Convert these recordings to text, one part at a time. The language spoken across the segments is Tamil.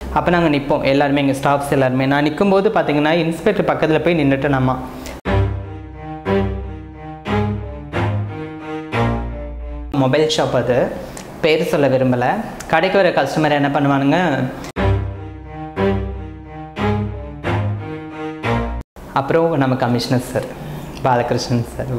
அப்போ நாங்கள் நிற்போம் எல்லாருமே எங்கள் ஸ்டாஃப்ஸ் எல்லாருமே நான் நிற்கும்போது பார்த்தீங்கன்னா இன்ஸ்பெக்டர் பக்கத்தில் போய் நின்றுட்டு நம்ம மொபைல் ஷாப் அது பேர் சொல்ல விரும்பலை கடைக்கு வர கஸ்டமர் என்ன பண்ணுவானுங்க அப்புறம் நம்ம commissioner sir Balakrishnan sir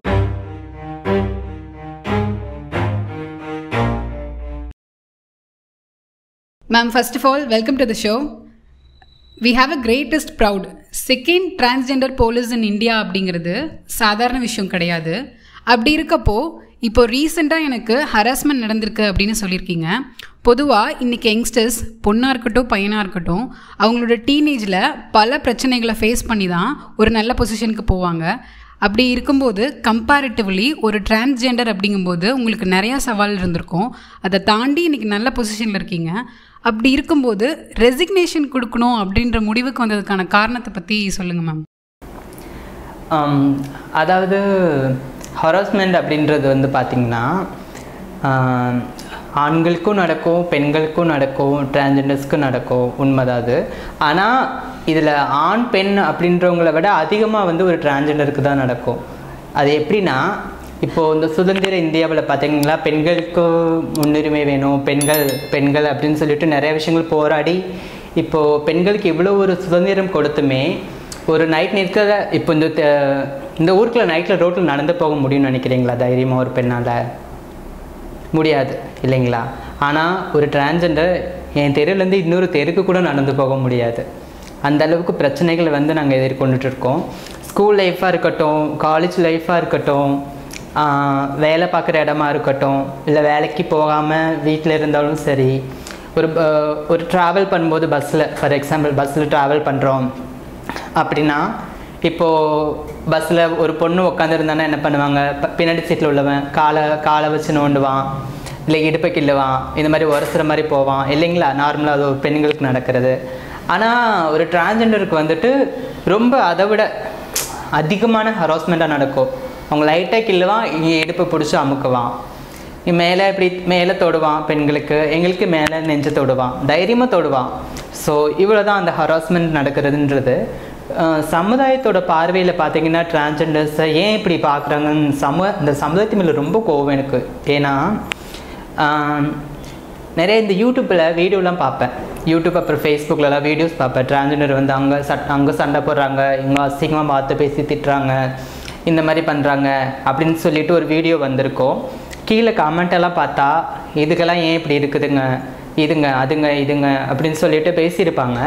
Ma'am, first of all, welcome to the show. We have a greatest proud. Second transgender police in India அப்படிங்கிறது சாதாரண விஷயம் கிடையாது அப்படி இருக்கப்போ இப்போ ரீசெண்டாக எனக்கு ஹராஸ்மெண்ட் நடந்திருக்கு அப்படின்னு சொல்லியிருக்கீங்க பொதுவாக இன்றைக்கி யங்ஸ்டர்ஸ் பொண்ணாக இருக்கட்டும் பையனாக இருக்கட்டும் அவங்களோட டீனேஜில் பல பிரச்சனைகளை ஃபேஸ் பண்ணி தான் ஒரு நல்ல பொசிஷனுக்கு போவாங்க அப்படி இருக்கும்போது கம்பேரிட்டிவ்லி ஒரு டிரான்ஸ்ஜெண்டர் அப்படிங்கும்போது உங்களுக்கு நிறையா சவால் இருந்திருக்கும் அதை தாண்டி இன்றைக்கி நல்ல பொசிஷனில் இருக்கீங்க அப்படி இருக்கும்போது ரெசிக்னேஷன் கொடுக்கணும் அப்படின்ற முடிவுக்கு வந்ததுக்கான காரணத்தை பற்றி சொல்லுங்கள் மேம் ஆம், அதாவது ஹராஸ்மெண்ட் அப்படின்றது வந்து பார்த்திங்கன்னா ஆம், ஆண்களுக்கும் நடக்கும் பெண்களுக்கும் நடக்கும் டிரான்ஜெண்டர்ஸ்க்கும் நடக்கும் உண்மைதான் அது ஆனால் இதில் ஆண் பெண் அப்படின்றவங்கள விட அதிகமாக வந்து ஒரு டிரான்ஜெண்டருக்கு தான் நடக்கும் அது எப்படின்னா இப்போது இந்த சுதந்திர இந்தியாவில் பார்த்தீங்களா பெண்களுக்கு முன்னுரிமை வேணும் பெண்கள் பெண்கள் அப்படின்னு சொல்லிட்டு நிறைய விஷயங்கள் போராடி இப்போது பெண்களுக்கு இவ்வளோ ஒரு சுதந்திரம் கொடுத்துமே ஒரு நைட் நேரத்தில் இப்போ இந்த த- இந்த ஊருக்குள்ள நைட்டில் ரோட்டில் நடந்து போக முடியும்னு நினைக்கிறீங்களா தைரியமாக ஒரு பெண்ணால் முடியாது இல்லைங்களா ஆனால் ஒரு டிரான்ஜெண்டர் என் தெருவுலேருந்து இன்னொரு தெருக்கு கூட நடந்து போக முடியாது அந்த அளவுக்கு பிரச்சனைகளை வந்து நாங்கள் எதிர்கொண்டுட்டு இருக்கோம் ஸ்கூல் லைஃபாக இருக்கட்டும் காலேஜ் லைஃபாக இருக்கட்டும் ஆஹ் வேலை பார்க்குற இடமா இருக்கட்டும் இல்லை வேலைக்கு போகாமல் வீட்டில் இருந்தாலும் சரி ஒரு ப- ஒரு ட்ராவல் பண்ணும்போது பஸ்ஸில் ஃபார் எக்ஸாம்பிள் பஸ்ஸில் ட்ராவல் பண்ணுறோம் அப்படின்னா இப்போது பஸ்ஸில் ஒரு பொண்ணு உட்காந்துருந்தானா என்ன பண்ணுவாங்க ப- பின்னாடி சீட்டில் உள்ளவன் காலை காலை வச்சு நோண்டுவான் இல்லை இடுப்பை கிள்ளுவான் இந்த மாதிரி உரசுற மாதிரி போவான் இல்லைங்களா நார்மலாக அது ஒரு பெண்களுக்கு நடக்கிறது ஆனால் ஒரு டிரான்ஜெண்டருக்கு வந்துட்டு ரொம்ப அதை விட அதிகமான ஹராஸ்மெண்ட்டாக நடக்கும் அவங்க லைட்டாக கிள்ளுவான் இங்கே இடுப்பை பிடிச்சி அமுக்குவான் இங்க மேலே இப்படி மேலே தொடுவான் பெண்களுக்கு எங்களுக்கு மேலே நெஞ்சு தொடுவான் தைரியமாக தொடுவான் ஸோ இவ்வளோ தான் அந்த ஹராஸ்மெண்ட் நடக்கிறதுன்றது அஹ் சமுதாயத்தோட பார்வையில் பார்த்தீங்கன்னா டிரான்ஜெண்டர்ஸை ஏன் இப்படி பார்க்குறாங்கன்னு சமூக இந்த சமுதாயத்து மேலே ரொம்ப கோவம் எனக்கு ஏன்னா ஆஹ், நிறைய இந்த யூடியூப்பில் வீடியோலாம் பார்ப்பேன் யூடியூப் அப்புறம் ஃபேஸ்புக்கிலலாம் வீடியோஸ் பார்ப்பேன் டிரான்ஜெண்டர் வந்து அங்கே சட் அங்கே சண்டை போடுறாங்க இவங்க அசிங்கமாக பார்த்து பேசி திட்டுறாங்க இந்த மாதிரி பண்ணுறாங்க அப்படின்னு சொல்லிட்டு ஒரு வீடியோ வந்திருக்கோம் கீழே comment எல்லாம் பார்த்தா இதுக்கெல்லாம் ஏன் இப்படி இருக்குதுங்க இதுங்க அதுங்க இதுங்க அப்படின்னு சொல்லிட்டு பேசியிருப்பாங்க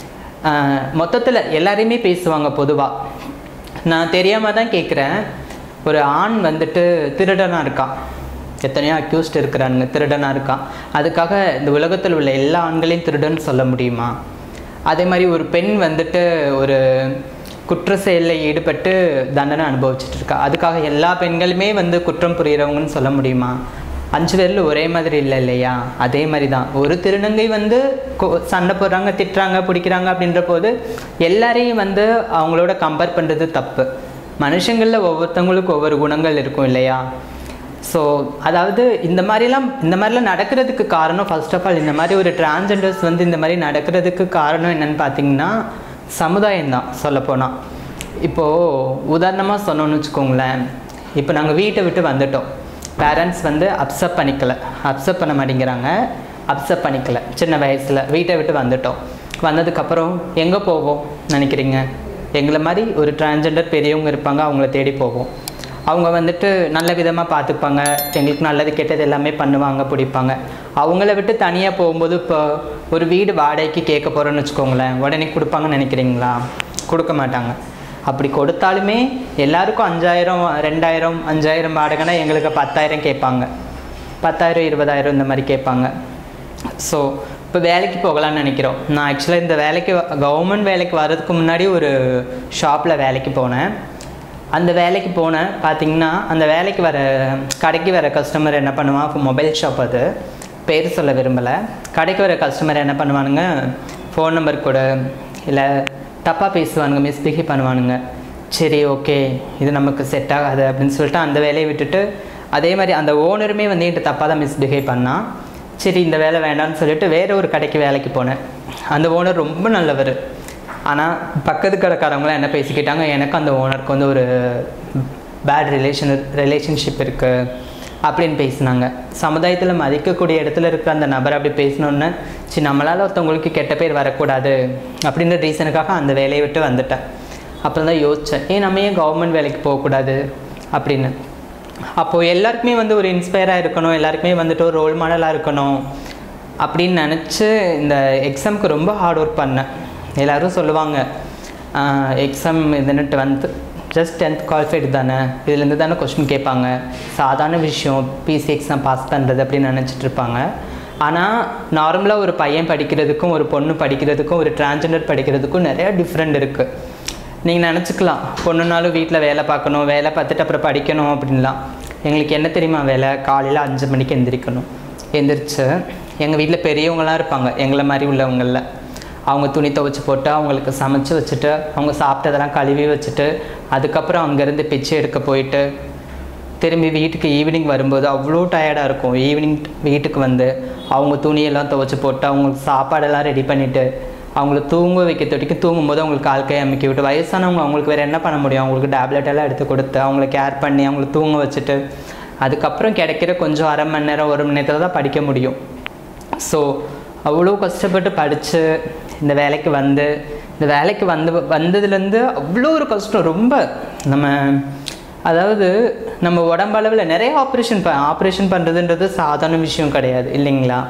மொத்தத்தில் எல்லாரையுமே பேசுவாங்க பொதுவாக நான் தெரியாமல் தான் கேட்குறேன் ஒரு ஆண் வந்துட்டு திருடனாக இருக்கான் எத்தனையோ அக்யூஸ்ட் இருக்கிறானுங்க திருடனாக இருக்கான் அதுக்காக இந்த உலகத்தில் உள்ள எல்லா ஆண்களையும் திருடன்னு சொல்ல முடியுமா அதே மாதிரி ஒரு பெண் வந்துட்டு ஒரு குற்ற செயலில் ஈடுபட்டு தண்டனை அனுபவிச்சுட்டு இருக்கா அதுக்காக எல்லா பெண்களுமே வந்து குற்றம் புரிகிறவங்கன்னு சொல்ல முடியுமா அஞ்சு பேரில் ஒரே மாதிரி இல்லை இல்லையா அதே மாதிரி தான் ஒரு திருநங்கை வந்து கொ- சண்டை போடுறாங்க திட்டுறாங்க பிடிக்கிறாங்க அப்படின்ற போது எல்லாரையும் வந்து அவங்களோட கம்பேர் பண்ணுறது தப்பு மனுஷங்களில் ஒவ்வொருத்தவங்களுக்கும் ஒவ்வொரு குணங்கள் இருக்கும் இல்லையா ஸோ அதாவது இந்த மாதிரிலாம் இந்த மாதிரிலாம் நடக்கிறதுக்கு காரணம் ஃபர்ஸ்ட் ஆஃப் ஆல் இந்த மாதிரி ஒரு டிரான்ஜெண்டர்ஸ் வந்து இந்த மாதிரி நடக்கிறதுக்கு காரணம் என்னன்னு பார்த்தீங்கன்னா சமுதாயம் தான் சொல்லப்போனால் இப்போது உதாரணமாக சொன்னோன்னு வச்சுக்கோங்களேன் இப்போ நாங்கள் வீட்டை விட்டு வந்துட்டோம் பேரண்ட்ஸ் வந்து அப்செப்ட் பண்ணிக்கல அப்செப்ட் பண்ண மாட்டேங்கிறாங்க அப்செப்ட் பண்ணிக்கல சின்ன வயசில் வீட்டை விட்டு வந்துட்டோம் வந்ததுக்கப்புறம் எங்கே போவோம் நினைக்கிறீங்க எங்களை மாதிரி ஒரு டிரான்ஜெண்டர் பெரியவங்க இருப்பாங்க அவங்கள தேடி போவோம் அவங்க வந்துட்டு நல்ல விதமாக பார்த்துப்பாங்க எங்களுக்கு நல்லது கெட்டது எல்லாமே பண்ணுவாங்க பிடிப்பாங்க அவங்கள விட்டு தனியாக போகும்போது இப்போ ஒரு வீடு வாடகைக்கு கேட்க போகிறோன்னு வச்சுக்கோங்களேன் உடனே கொடுப்பாங்கன்னு நினைக்கிறீங்களா கொடுக்க மாட்டாங்க அப்படி கொடுத்தாலுமே எல்லாருக்கும் அஞ்சாயிரம் ரெண்டாயிரம் அஞ்சாயிரம் வாடகைனா எங்களுக்கு பத்தாயிரம் கேட்பாங்க பத்தாயிரம் இருபதாயிரம் இந்த மாதிரி கேட்பாங்க ஸோ இப்போ வேலைக்கு போகலான்னு நினைக்கிறோம் நான் ஆக்சுவலாக இந்த வேலைக்கு கவர்மெண்ட் வேலைக்கு வர்றதுக்கு முன்னாடி ஒரு ஷாப்பில் வேலைக்கு போனேன் அந்த வேலைக்கு போனேன் பார்த்தீங்கன்னா அந்த வேலைக்கு வர கடைக்கு வர கஸ்டமர் என்ன பண்ணுவான் இப்போ மொபைல் ஷாப் அது பேர் சொல்ல விரும்பலை கடைக்கு வர கஸ்டமர் என்ன பண்ணுவானுங்க ஃபோன் நம்பர் கொடு இல்லை தப்பாக பேசுவானுங்க மிஸ்பிஹேவ் பண்ணுவானுங்க சரி ஓகே இது நமக்கு செட் ஆகாது அப்படின்னு சொல்லிட்டு அந்த வேலையை விட்டுட்டு அதே மாதிரி அந்த ஓனருமே வந்து என்கிட்ட தப்பாக தான் மிஸ்பிஹேவ் பண்ணான் சரி இந்த வேலை வேண்டாம்னு சொல்லிட்டு வேற ஒரு கடைக்கு வேலைக்கு போனேன் அந்த ஓனர் ரொம்ப நல்லவர் ஆனால் பக்கத்து கடைக்காரங்களாம் என்ன பேசிக்கிட்டாங்க எனக்கு அந்த ஓனருக்கு வந்து ஒரு பேட் ரிலேஷன் ரிலேஷன்ஷிப் இருக்குது அப்படின்னு பேசினாங்க சமுதாயத்தில் மதிக்கக்கூடிய இடத்துல இருக்கிற அந்த நபர் அப்படி பேசினோன்னே சரி நம்மளால் ஒருத்தவங்களுக்கு கெட்ட பேர் வரக்கூடாது அப்படின்ற ரீசனுக்காக அந்த வேலையை விட்டு வந்துட்டேன் அப்புறம் தான் யோசித்தேன் ஏன் நம்ம ஏன் கவர்மெண்ட் வேலைக்கு போகக்கூடாது அப்படின்னு அப்போது எல்லாருக்குமே வந்து ஒரு இன்ஸ்பயராக இருக்கணும் எல்லாருக்குமே வந்துட்டு ஒரு ரோல் மாடலாக இருக்கணும் அப்படின்னு நினச்சி இந்த எக்ஸாமுக்கு ரொம்ப ஹார்ட் ஒர்க் பண்ணேன் எல்லோரும் சொல்லுவாங்க எக்ஸாம் இதுன்னுட்டு வந்து ஜஸ்ட் டென்த் குவாலிஃபைடு தானே இதுலேருந்து தானே கொஸ்டின் கேட்பாங்க சாதாரண விஷயம் பிசி எக்ஸாம் பாஸ் பண்ணுறது அப்படின்னு நினச்சிட்டு இருப்பாங்க ஆனால் நார்மலாக ஒரு பையன் படிக்கிறதுக்கும் ஒரு பொண்ணு படிக்கிறதுக்கும் ஒரு டிரான்ஸ்ஜெண்டர் படிக்கிறதுக்கும் நிறையா டிஃப்ரெண்ட் இருக்குது நீங்கள் நினச்சிக்கலாம் பொண்ணுனாலும் வீட்டில் வேலை பார்க்கணும் வேலை பார்த்துட்டு அப்புறம் படிக்கணும் அப்படின்லாம் எங்களுக்கு என்ன தெரியுமா வேலை காலையில் அஞ்சு மணிக்கு எந்திரிக்கணும் எந்திரிச்சு எங்கள் வீட்டில் பெரியவங்களாம் இருப்பாங்க எங்களை மாதிரி உள்ளவங்களில் அவங்க துணி துவைச்சி போட்டு அவங்களுக்கு சமைச்சு வச்சுட்டு அவங்க சாப்பிட்டதெல்லாம் கழுவி வச்சுட்டு அதுக்கப்புறம் அங்கேருந்து பிச்சை எடுக்க போயிட்டு திரும்பி வீட்டுக்கு ஈவினிங் வரும்போது அவ்வளோ டயர்டாக இருக்கும் ஈவினிங் வீட்டுக்கு வந்து அவங்க துணியெல்லாம் துவைச்சி போட்டு அவங்களுக்கு சாப்பாடெல்லாம் ரெடி பண்ணிவிட்டு அவங்கள தூங்க வைக்க தொட்டிக்கு தூங்கும்போது அவங்களுக்கு கால் கை அமைக்கி விட்டு வயசானவங்க அவங்களுக்கு வேறு என்ன பண்ண முடியும் அவங்களுக்கு டேப்லெட் எல்லாம் எடுத்து கொடுத்து அவங்கள கேர் பண்ணி அவங்கள தூங்க வச்சுட்டு அதுக்கப்புறம் கிடைக்கிற கொஞ்சம் அரை மணி நேரம் ஒரு மணி நேரத்தில் தான் படிக்க முடியும் ஸோ அவ்வளோ கஷ்டப்பட்டு படித்து இந்த வேலைக்கு வந்து இந்த வேலைக்கு வந்து வந்ததுலேருந்து அவ்வளோ ஒரு கஷ்டம் ரொம்ப நம்ம அதாவது நம்ம உடம்பளவில் நிறைய ஆப்ரேஷன் ப ஆப்ரேஷன் பண்ணுறதுன்றது சாதாரண விஷயம் கிடையாது இல்லைங்களா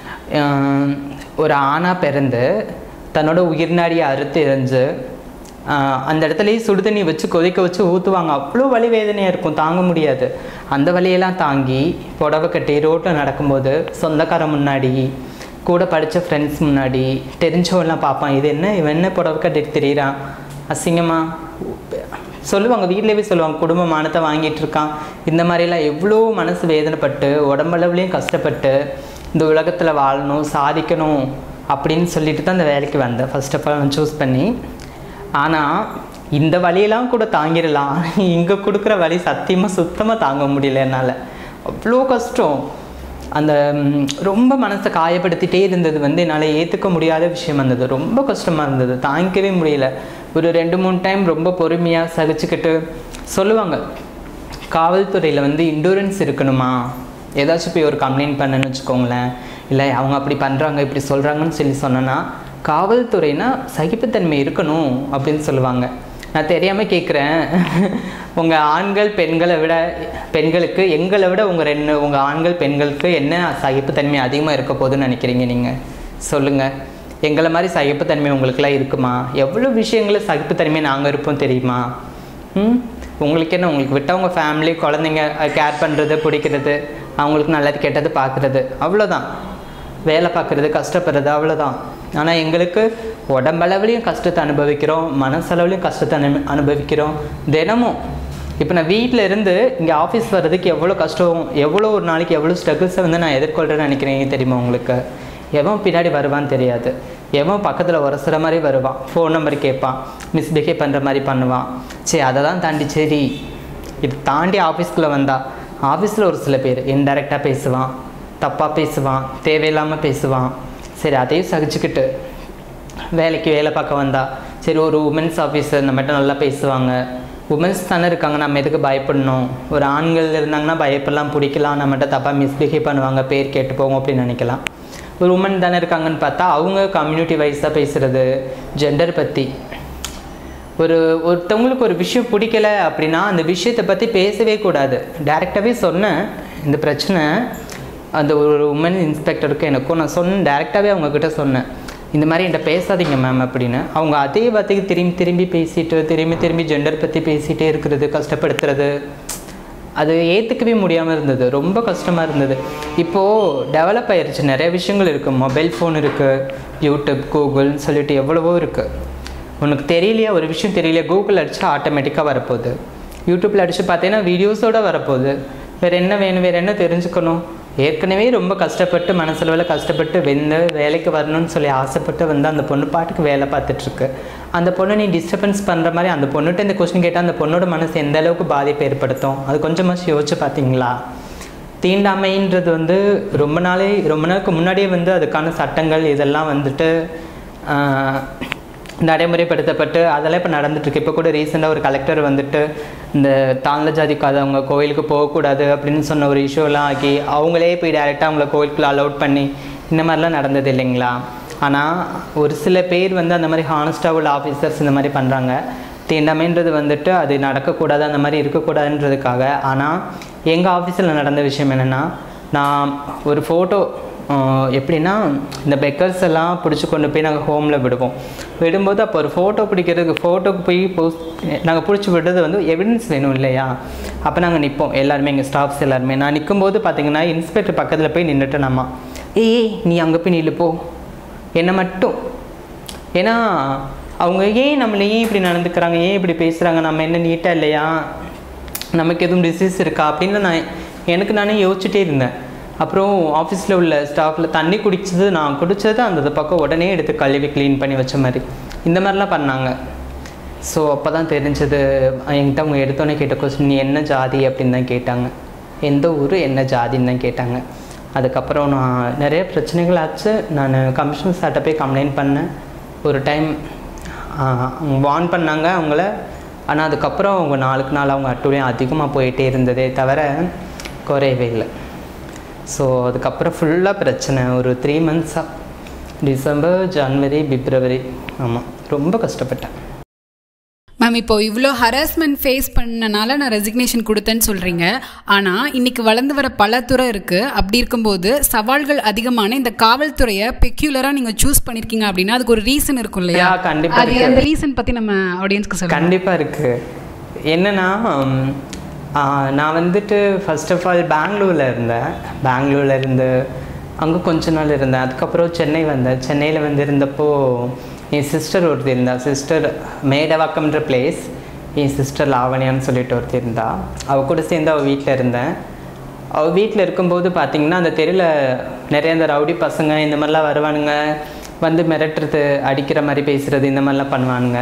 ஆஹ் ஒரு ஆணாக பிறந்து தன்னோட உயிர்நாடியை அறுத்து எறிஞ்சு ஆஹ் அந்த இடத்துலயே சுடு தண்ணி வச்சு கொதிக்க வச்சு ஊற்றுவாங்க அவ்வளோ வலி வேதனையாக இருக்கும் தாங்க முடியாது அந்த வலியெல்லாம் தாங்கி புடவை கட்டி ரோட்டில் நடக்கும்போது சொந்தக்காரன் முன்னாடி கூட படித்த ஃப்ரெண்ட்ஸ் முன்னாடி தெரிஞ்சவங்கலாம் பார்ப்பான் இது என்ன இவன் என்ன புடவை கட்டிட்டு திரியிறான் அசிங்கமா சொல்லுவாங்க வீட்லேயே சொல்லுவாங்க குடும்ப மானத்தை வாங்கிட்டு இருக்கான் இந்த மாதிரிலாம் எவ்வளோ மனசு வேதனைப்பட்டு உடம்பளவுலேயும் கஷ்டப்பட்டு இந்த உலகத்தில் வாழணும் சாதிக்கணும் அப்படின்னு சொல்லிட்டு தான் இந்த வேலைக்கு வந்தேன் ஃபர்ஸ்ட் ஆஃப் ஆல் நான் சூஸ் பண்ணி ஆனால் இந்த வழியெல்லாம் கூட தாங்கிடலாம் இங்கே கொடுக்குற வழி சத்தியமாக சுத்தமாக தாங்க முடியல என்னால் அவ்வளோ கஷ்டம் அந்த ம், ரொம்ப மனசை காயப்படுத்திட்டே இருந்தது வந்து என்னால் ஏற்றுக்க முடியாத விஷயம் இருந்தது ரொம்ப கஷ்டமாக இருந்தது தாங்கிக்கவே முடியல ஒரு ரெண்டு மூணு டைம் ரொம்ப பொறுமையாக சகிச்சுக்கிட்டு சொல்லுவாங்க காவல்துறையில் வந்து இண்டூரன்ஸ் இருக்கணுமா ஏதாச்சும் போய் ஒரு கம்ப்ளைண்ட் பண்ணேன்னு வச்சுக்கோங்களேன் இல்லை அவங்க அப்படி பண்ணுறாங்க இப்படி சொல்கிறாங்கன்னு சொல்லி சொன்னேன்னா காவல்துறைனா சகிப்புத்தன்மை இருக்கணும் அப்படின்னு சொல்லுவாங்க நான் தெரியாமல் கேட்குறேன் உங்கள் ஆண்கள் பெண்களை விட பெண்களுக்கு எங்களை விட உங்கள் ரெண்டு உங்கள் ஆண்கள் பெண்களுக்கு என்ன சகிப்புத்தன்மை அதிகமாக இருக்க போகுதுன்னு நினைக்கிறீங்க நீங்கள் சொல்லுங்கள் எங்களை மாதிரி சகிப்புத்தன்மை உங்களுக்குலாம் இருக்குமா எவ்வளோ விஷயங்களில் சகிப்புத்தன்மை நாங்கள் இருப்போம் தெரியுமா ம் உங்களுக்கு என்ன உங்களுக்கு விட்டால் உங்கள் ஃபேமிலி குழந்தைங்க கேர் பண்ணுறது பிடிக்கிறது அவங்களுக்கு நல்லது கெட்டது பார்க்குறது அவ்வளோதான் வேலை பார்க்குறது கஷ்டப்படுறது அவ்வளோதான் ஆனால் எங்களுக்கு உடம்பளவுலையும் கஷ்டத்தை அனுபவிக்கிறோம் மனசளவுலையும் கஷ்டத்தை அனு அனுபவிக்கிறோம் தினமும் இப்போ நான் வீட்டில் இருந்து இங்கே ஆஃபீஸ் வர்றதுக்கு எவ்வளோ கஷ்டம் எவ்வளோ ஒரு நாளைக்கு எவ்வளோ ஸ்ட்ரகிள்ஸை வந்து நான் எதிர்கொள்கிறேன்னு நினைக்கிறீங்க தெரியுமா உங்களுக்கு எவன் பின்னாடி வருவான்னு தெரியாது எவன் பக்கத்தில் உரசுற மாதிரி வருவான் ஃபோன் நம்பர் கேட்பான் மிஸ்பிஹேவ் பண்ணுற மாதிரி பண்ணுவான் சரி அதை தான் தாண்டி சரி இது தாண்டி ஆஃபீஸ்க்குள்ளே வந்தா ஆஃபீஸில் ஒரு சில பேர் இன்டெரக்டாக பேசுவான் தப்பாக பேசுவான் தேவையில்லாமல் பேசுவான் சரி அதையும் சகிச்சுக்கிட்டு வேலைக்கு வேலை பார்க்க வந்தா சரி ஒரு உமன்ஸ் ஆஃபீஸர் நம்மகிட்ட நல்லா பேசுவாங்க உமன்ஸ் தானே இருக்காங்க நம்ம எதுக்கு பயப்படணும் ஒரு ஆண்கள் இருந்தாங்கன்னா பயப்படலாம் பிடிக்கலாம் நம்மகிட்ட தப்பாக மிஸ்பிஹேவ் பண்ணுவாங்க பேர் கேட்டு போவோம் அப்படின்னு நினைக்கலாம் ஒரு உமன் தானே இருக்காங்கன்னு பார்த்தா அவங்க கம்யூனிட்டி வைஸாக பேசுகிறது ஜெண்டர் பற்றி ஒரு ஒருத்தவங்களுக்கு ஒரு விஷயம் பிடிக்கல அப்படின்னா அந்த விஷயத்தை பற்றி பேசவே கூடாது டேரெக்டாகவே சொன்னேன் இந்த பிரச்சனை அந்த ஒரு உமன் இன்ஸ்பெக்டருக்கு எனக்கும் நான் சொன்னேன் டேரெக்டாகவே அவங்கக்கிட்ட சொன்னேன் இந்த மாதிரி என்கிட்ட பேசாதீங்க மேம் அப்படின்னு அவங்க அதே வார்த்தைக்கு திரும்பி திரும்பி பேசிட்டு திரும்பி திரும்பி ஜெண்டர் பற்றி பேசிகிட்டே இருக்கிறது கஷ்டப்படுத்துறது அது ஏற்றுக்கவே முடியாமல் இருந்தது ரொம்ப கஷ்டமாக இருந்தது இப்போது டெவலப் ஆயிருச்சு நிறைய விஷயங்கள் இருக்குது மொபைல் ஃபோன் இருக்குது யூடியூப் கூகுள் சொல்லிட்டு எவ்வளவோ இருக்குது உனக்கு தெரியலையா ஒரு விஷயம் தெரியலையா கூகுள் அடிச்சா ஆட்டோமேட்டிக்காக வரப்போகுது யூடியூப்பில் அடித்து பார்த்தீங்கன்னா வீடியோஸோடு வரப்போகுது வேறு என்ன வேணும் வேறு என்ன தெரிஞ்சுக்கணும் ஏற்கனவே ரொம்ப கஷ்டப்பட்டு மனசளவில் கஷ்டப்பட்டு வெந்து வேலைக்கு வரணும்னு சொல்லி ஆசைப்பட்டு வந்து அந்த பொண்ணு பாட்டுக்கு வேலை பார்த்துட்ருக்கு அந்த பொண்ணை நீ டிஸ்டர்பன்ஸ் பண்ணுற மாதிரி அந்த பொண்ணுகிட்ட இந்த கொஸ்டின் கேட்டால் அந்த பொண்ணோட மனசு எந்த அளவுக்கு பாதிப்பு ஏற்படுத்தும் அது கொஞ்சமாச்சு யோசிச்சு பார்த்தீங்களா தீண்டாமைன்றது வந்து ரொம்ப நாளே ரொம்ப நாளுக்கு முன்னாடியே வந்து அதுக்கான சட்டங்கள் இதெல்லாம் வந்துட்டு ஆஹ், நடைமுறைப்படுத்தப்பட்டு அதெல்லாம் இப்போ நடந்துட்டுருக்கு இப்போ கூட ரீசெண்டாக ஒரு கலெக்டர் வந்துட்டு இந்த தாழ்ந்த ஜாதிக்காதவங்க கோயிலுக்கு போகக்கூடாது அப்படின்னு சொன்ன ஒரு இஷ்யூலாம் ஆக்கி அவங்களே போய் டேரெக்டாக அவங்கள கோயிலுக்குள்ள அலௌட் பண்ணி இந்த மாதிரிலாம் நடந்தது இல்லைங்களா ஆனால் ஒரு சில பேர் வந்து அந்த மாதிரி ஹானஸ்டாக உள்ள ஆஃபீஸர்ஸ் இந்த மாதிரி பண்ணுறாங்க தீண்டாமைன்றது வந்துட்டு அது நடக்கக்கூடாது அந்த மாதிரி இருக்கக்கூடாதுன்றதுக்காக ஆனால் எங்கள் ஆஃபீஸில் நடந்த விஷயம் என்னென்னா நான் ஒரு ஃபோட்டோ எப்படின்னா இந்த பெக்கர்ஸ் எல்லாம் பிடிச்சி கொண்டு போய் நாங்கள் ஹோமில் விடுவோம் விடும்போது அப்போ ஒரு ஃபோட்டோ பிடிக்கிறதுக்கு ஃபோட்டோக்கு போய் போஸ்ட் நாங்கள் பிடிச்சி விடுறது வந்து எவிடன்ஸ் வேணும் இல்லையா அப்போ நாங்கள் நிற்போம் எல்லாருமே எங்கள் ஸ்டாஃப்ஸ் எல்லாருமே நான் நிற்கும்போது பார்த்தீங்கன்னா இன்ஸ்பெக்டர் பக்கத்தில் போய் நின்றுட்டு நம்ம ஏய் நீ அங்கே போய் நில்லு போ என்னை மட்டும் ஏன்னா அவங்க ஏன் நம்மளை ஏன் இப்படி நடந்துக்கிறாங்க ஏன் இப்படி பேசுகிறாங்க நம்ம என்ன நீட்டாக இல்லையா நமக்கு எதுவும் டிசீஸ் இருக்கா அப்படின்னு நான் எனக்கு நானே யோசிச்சுட்டே இருந்தேன் அப்புறம் ஆஃபீஸில் உள்ள ஸ்டாஃபில் தண்ணி குடிச்சது நான் குடித்தது அந்த பக்கம் உடனே எடுத்து கழுவி க்ளீன் பண்ணி வச்ச மாதிரி இந்த மாதிரிலாம் பண்ணாங்க ஸோ அப்போ தான் தெரிஞ்சது என்கிட்ட அவங்க எடுத்தோன்னே கேட்ட கொஸ்டின் நீ என்ன ஜாதி அப்படின்னு தான் கேட்டாங்க எந்த ஊர் என்ன ஜாதின்னு தான் கேட்டாங்க அதுக்கப்புறம் நான் நிறைய பிரச்சனைகள் ஆச்சு நான் கமிஷன் சார்ட்ட போய் கம்ப்ளைண்ட் பண்ணேன் ஒரு டைம் வார்ன் பண்ணாங்க அவங்கள ஆனால் அதுக்கப்புறம் அவங்க நாளுக்கு நாள் அவங்க அட்டுலையும் அதிகமாக போயிட்டே இருந்ததே தவிர குறையவே இல்லை ஸோ அதுக்கப்புறம் ஃபுல்லாக பிரச்சனை ஒரு த்ரீ மந்த்ஸாக டிசம்பர் ஜனவரி பிப்ரவரி ஆமாம் ரொம்ப கஷ்டப்பட்டேன் மேம் இப்போ இவ்வளோ ஹராஸ்மெண்ட் ஃபேஸ் பண்ணனால நான் ரெசிக்னேஷன் கொடுத்தேன்னு சொல்கிறீங்க ஆனால் இன்னைக்கு வளர்ந்து வர பல துறை இருக்குது அப்படி இருக்கும்போது சவால்கள் அதிகமான இந்த காவல்துறையை பெக்யூலராக நீங்கள் சூஸ் பண்ணியிருக்கீங்க அப்படின்னா அதுக்கு ஒரு ரீசன் இருக்கும் இல்லையா Yeah, கண்டிப்பா அது அந்த ரீசன் பற்றி நம்ம ஆடியன்ஸ்க்கு சொல்லுங்கள் கண்டிப்பாக இருக்குது என்னென்னா ம், ஆ, நான் வந்துட்டு ஃபர்ஸ்ட் ஆஃப் ஆல் பெங்களூரில் இருந்தேன் பெங்களூரில் இருந்து அங்கே கொஞ்ச நாள் இருந்தேன் அதுக்கப்புறம் சென்னை வந்தேன் சென்னையில் வந்து இருந்தப்போ என் சிஸ்டர் ஒருத்தி இருந்தா சிஸ்டர் மேடவாக்கம்ன்ற பிளேஸ் என் சிஸ்டர் லாவணியான்னு சொல்லிட்டு ஒருத்தி இருந்தா அவள் கூட சேர்ந்து அவள் வீட்டில் இருந்தேன் அவள் வீட்டில் இருக்கும்போது பார்த்தீங்கன்னா அந்த தெருவில் நிறைய இந்த ரவுடி பசங்க இந்த மாதிரிலாம் வருவானுங்க வந்து மிரட்டுறது அடிக்கிற மாதிரி பேசுகிறது இந்த மாதிரிலாம் பண்ணுவானுங்க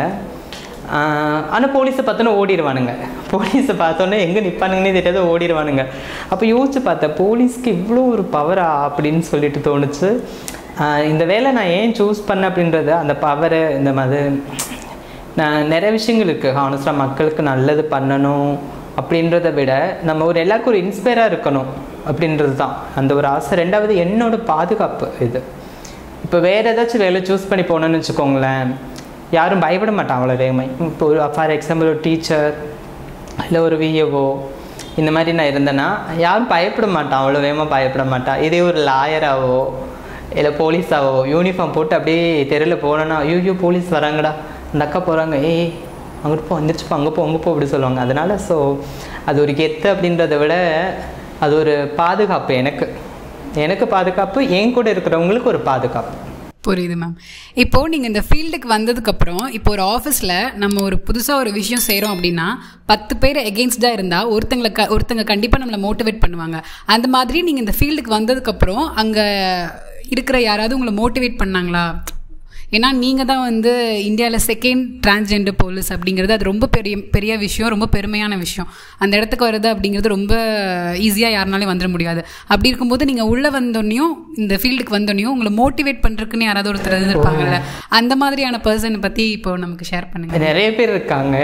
ஆனால் போலீஸை பார்த்தோன்னே ஓடிடுவானுங்க போலீஸை பார்த்தோன்னே எங்கே நிற்பானுங்கன்னே தெரியாத ஓடிடுவானுங்க அப்போ யோசிச்சு பார்த்தேன் போலீஸ்க்கு இவ்வளோ ஒரு பவரா அப்படின்னு சொல்லிட்டு தோணுச்சு ஆஹ் இந்த வேலை நான் ஏன் சூஸ் பண்ணேன் அப்படின்றது அந்த பவரு இந்த மாதிரி நான் நிறைய விஷயங்கள் இருக்குது ஹானஸ்டாக மக்களுக்கு நல்லது பண்ணணும் அப்படின்றத விட நம்ம ஒரு எல்லாருக்கும் ஒரு இன்ஸ்பயராக இருக்கணும் அப்படின்றது தான் அந்த ஒரு ஆசை ரெண்டாவது என்னோட பாதுகாப்பு இது இப்போ வேறு ஏதாச்சும் வேலை சூஸ் பண்ணி போனோன்னு வச்சுக்கோங்களேன் யாரும் பயப்பட மாட்டான் அவ்வளோ வேகமாக இப்போ ஒரு ஃபார் எக்ஸாம்பிள் ஒரு டீச்சர் இல்லை ஒரு விஏஓ இந்த மாதிரி நான் இருந்தேன்னா யாரும் பயப்பட மாட்டான் அவ்வளோ வேகமாக பயப்பட மாட்டான் இதே ஒரு லாயராகவோ இல்லை போலீஸாவோ யூனிஃபார்ம் போட்டு அப்படியே தெருவில் போனோன்னா ஐயோ போலீஸ் வராங்கடா அந்த அக்கா போகிறாங்க ஏய் அங்கிட்டு போ வந்துருச்சுப்போ அங்கே போ அங்கே போ அப்படி சொல்லுவாங்க அதனால் ஸோ அது ஒரு கெத்து அப்படின்றத விட அது ஒரு பாதுகாப்பு எனக்கு எனக்கு பாதுகாப்பு என் கூட இருக்கிறவங்களுக்கு ஒரு பாதுகாப்பு புரியுது மேம் இப்போ நீங்கள் இந்த ஃபீல்டுக்கு வந்ததுக்கப்புறம் இப்போ ஒரு ஆஃபீஸில் நம்ம ஒரு புதுசாக ஒரு விஷயம் செய்கிறோம் அப்படின்னா பத்து பேர் எகெயின்ஸ்டாக இருந்தால் ஒருத்தங்களை க ஒருத்தங்க கண்டிப்பாக நம்மளை மோட்டிவேட் பண்ணுவாங்க அந்த மாதிரி நீங்கள் இந்த ஃபீல்டுக்கு வந்ததுக்கப்புறம் அங்கே இருக்கிற யாராவது உங்களை மோட்டிவேட் பண்ணாங்களா ஏன்னா நீங்கள் தான் வந்து இந்தியாவில் செகண்ட் டிரான்ஸ்ஜெண்டர் போலீஸ் அப்படிங்கிறது அது ரொம்ப பெரிய பெரிய விஷயம் ரொம்ப பெருமையான விஷயம் அந்த இடத்துக்கு வர்றது அப்படிங்கிறது ரொம்ப ஈஸியாக யாருனாலையும் வந்துட முடியாது அப்படி இருக்கும்போது நீங்கள் உள்ளே வந்தோடனையும் இந்த ஃபீல்டுக்கு வந்தோடனையும் உங்களை மோட்டிவேட் பண்ணுறதுக்குன்னு யாராவது ஒருத்தர் இருந்திருப்பாங்கல்ல அந்த மாதிரியான பர்சனை பற்றி இப்போ நமக்கு ஷேர் பண்ணுங்க நிறைய பேர் இருக்காங்க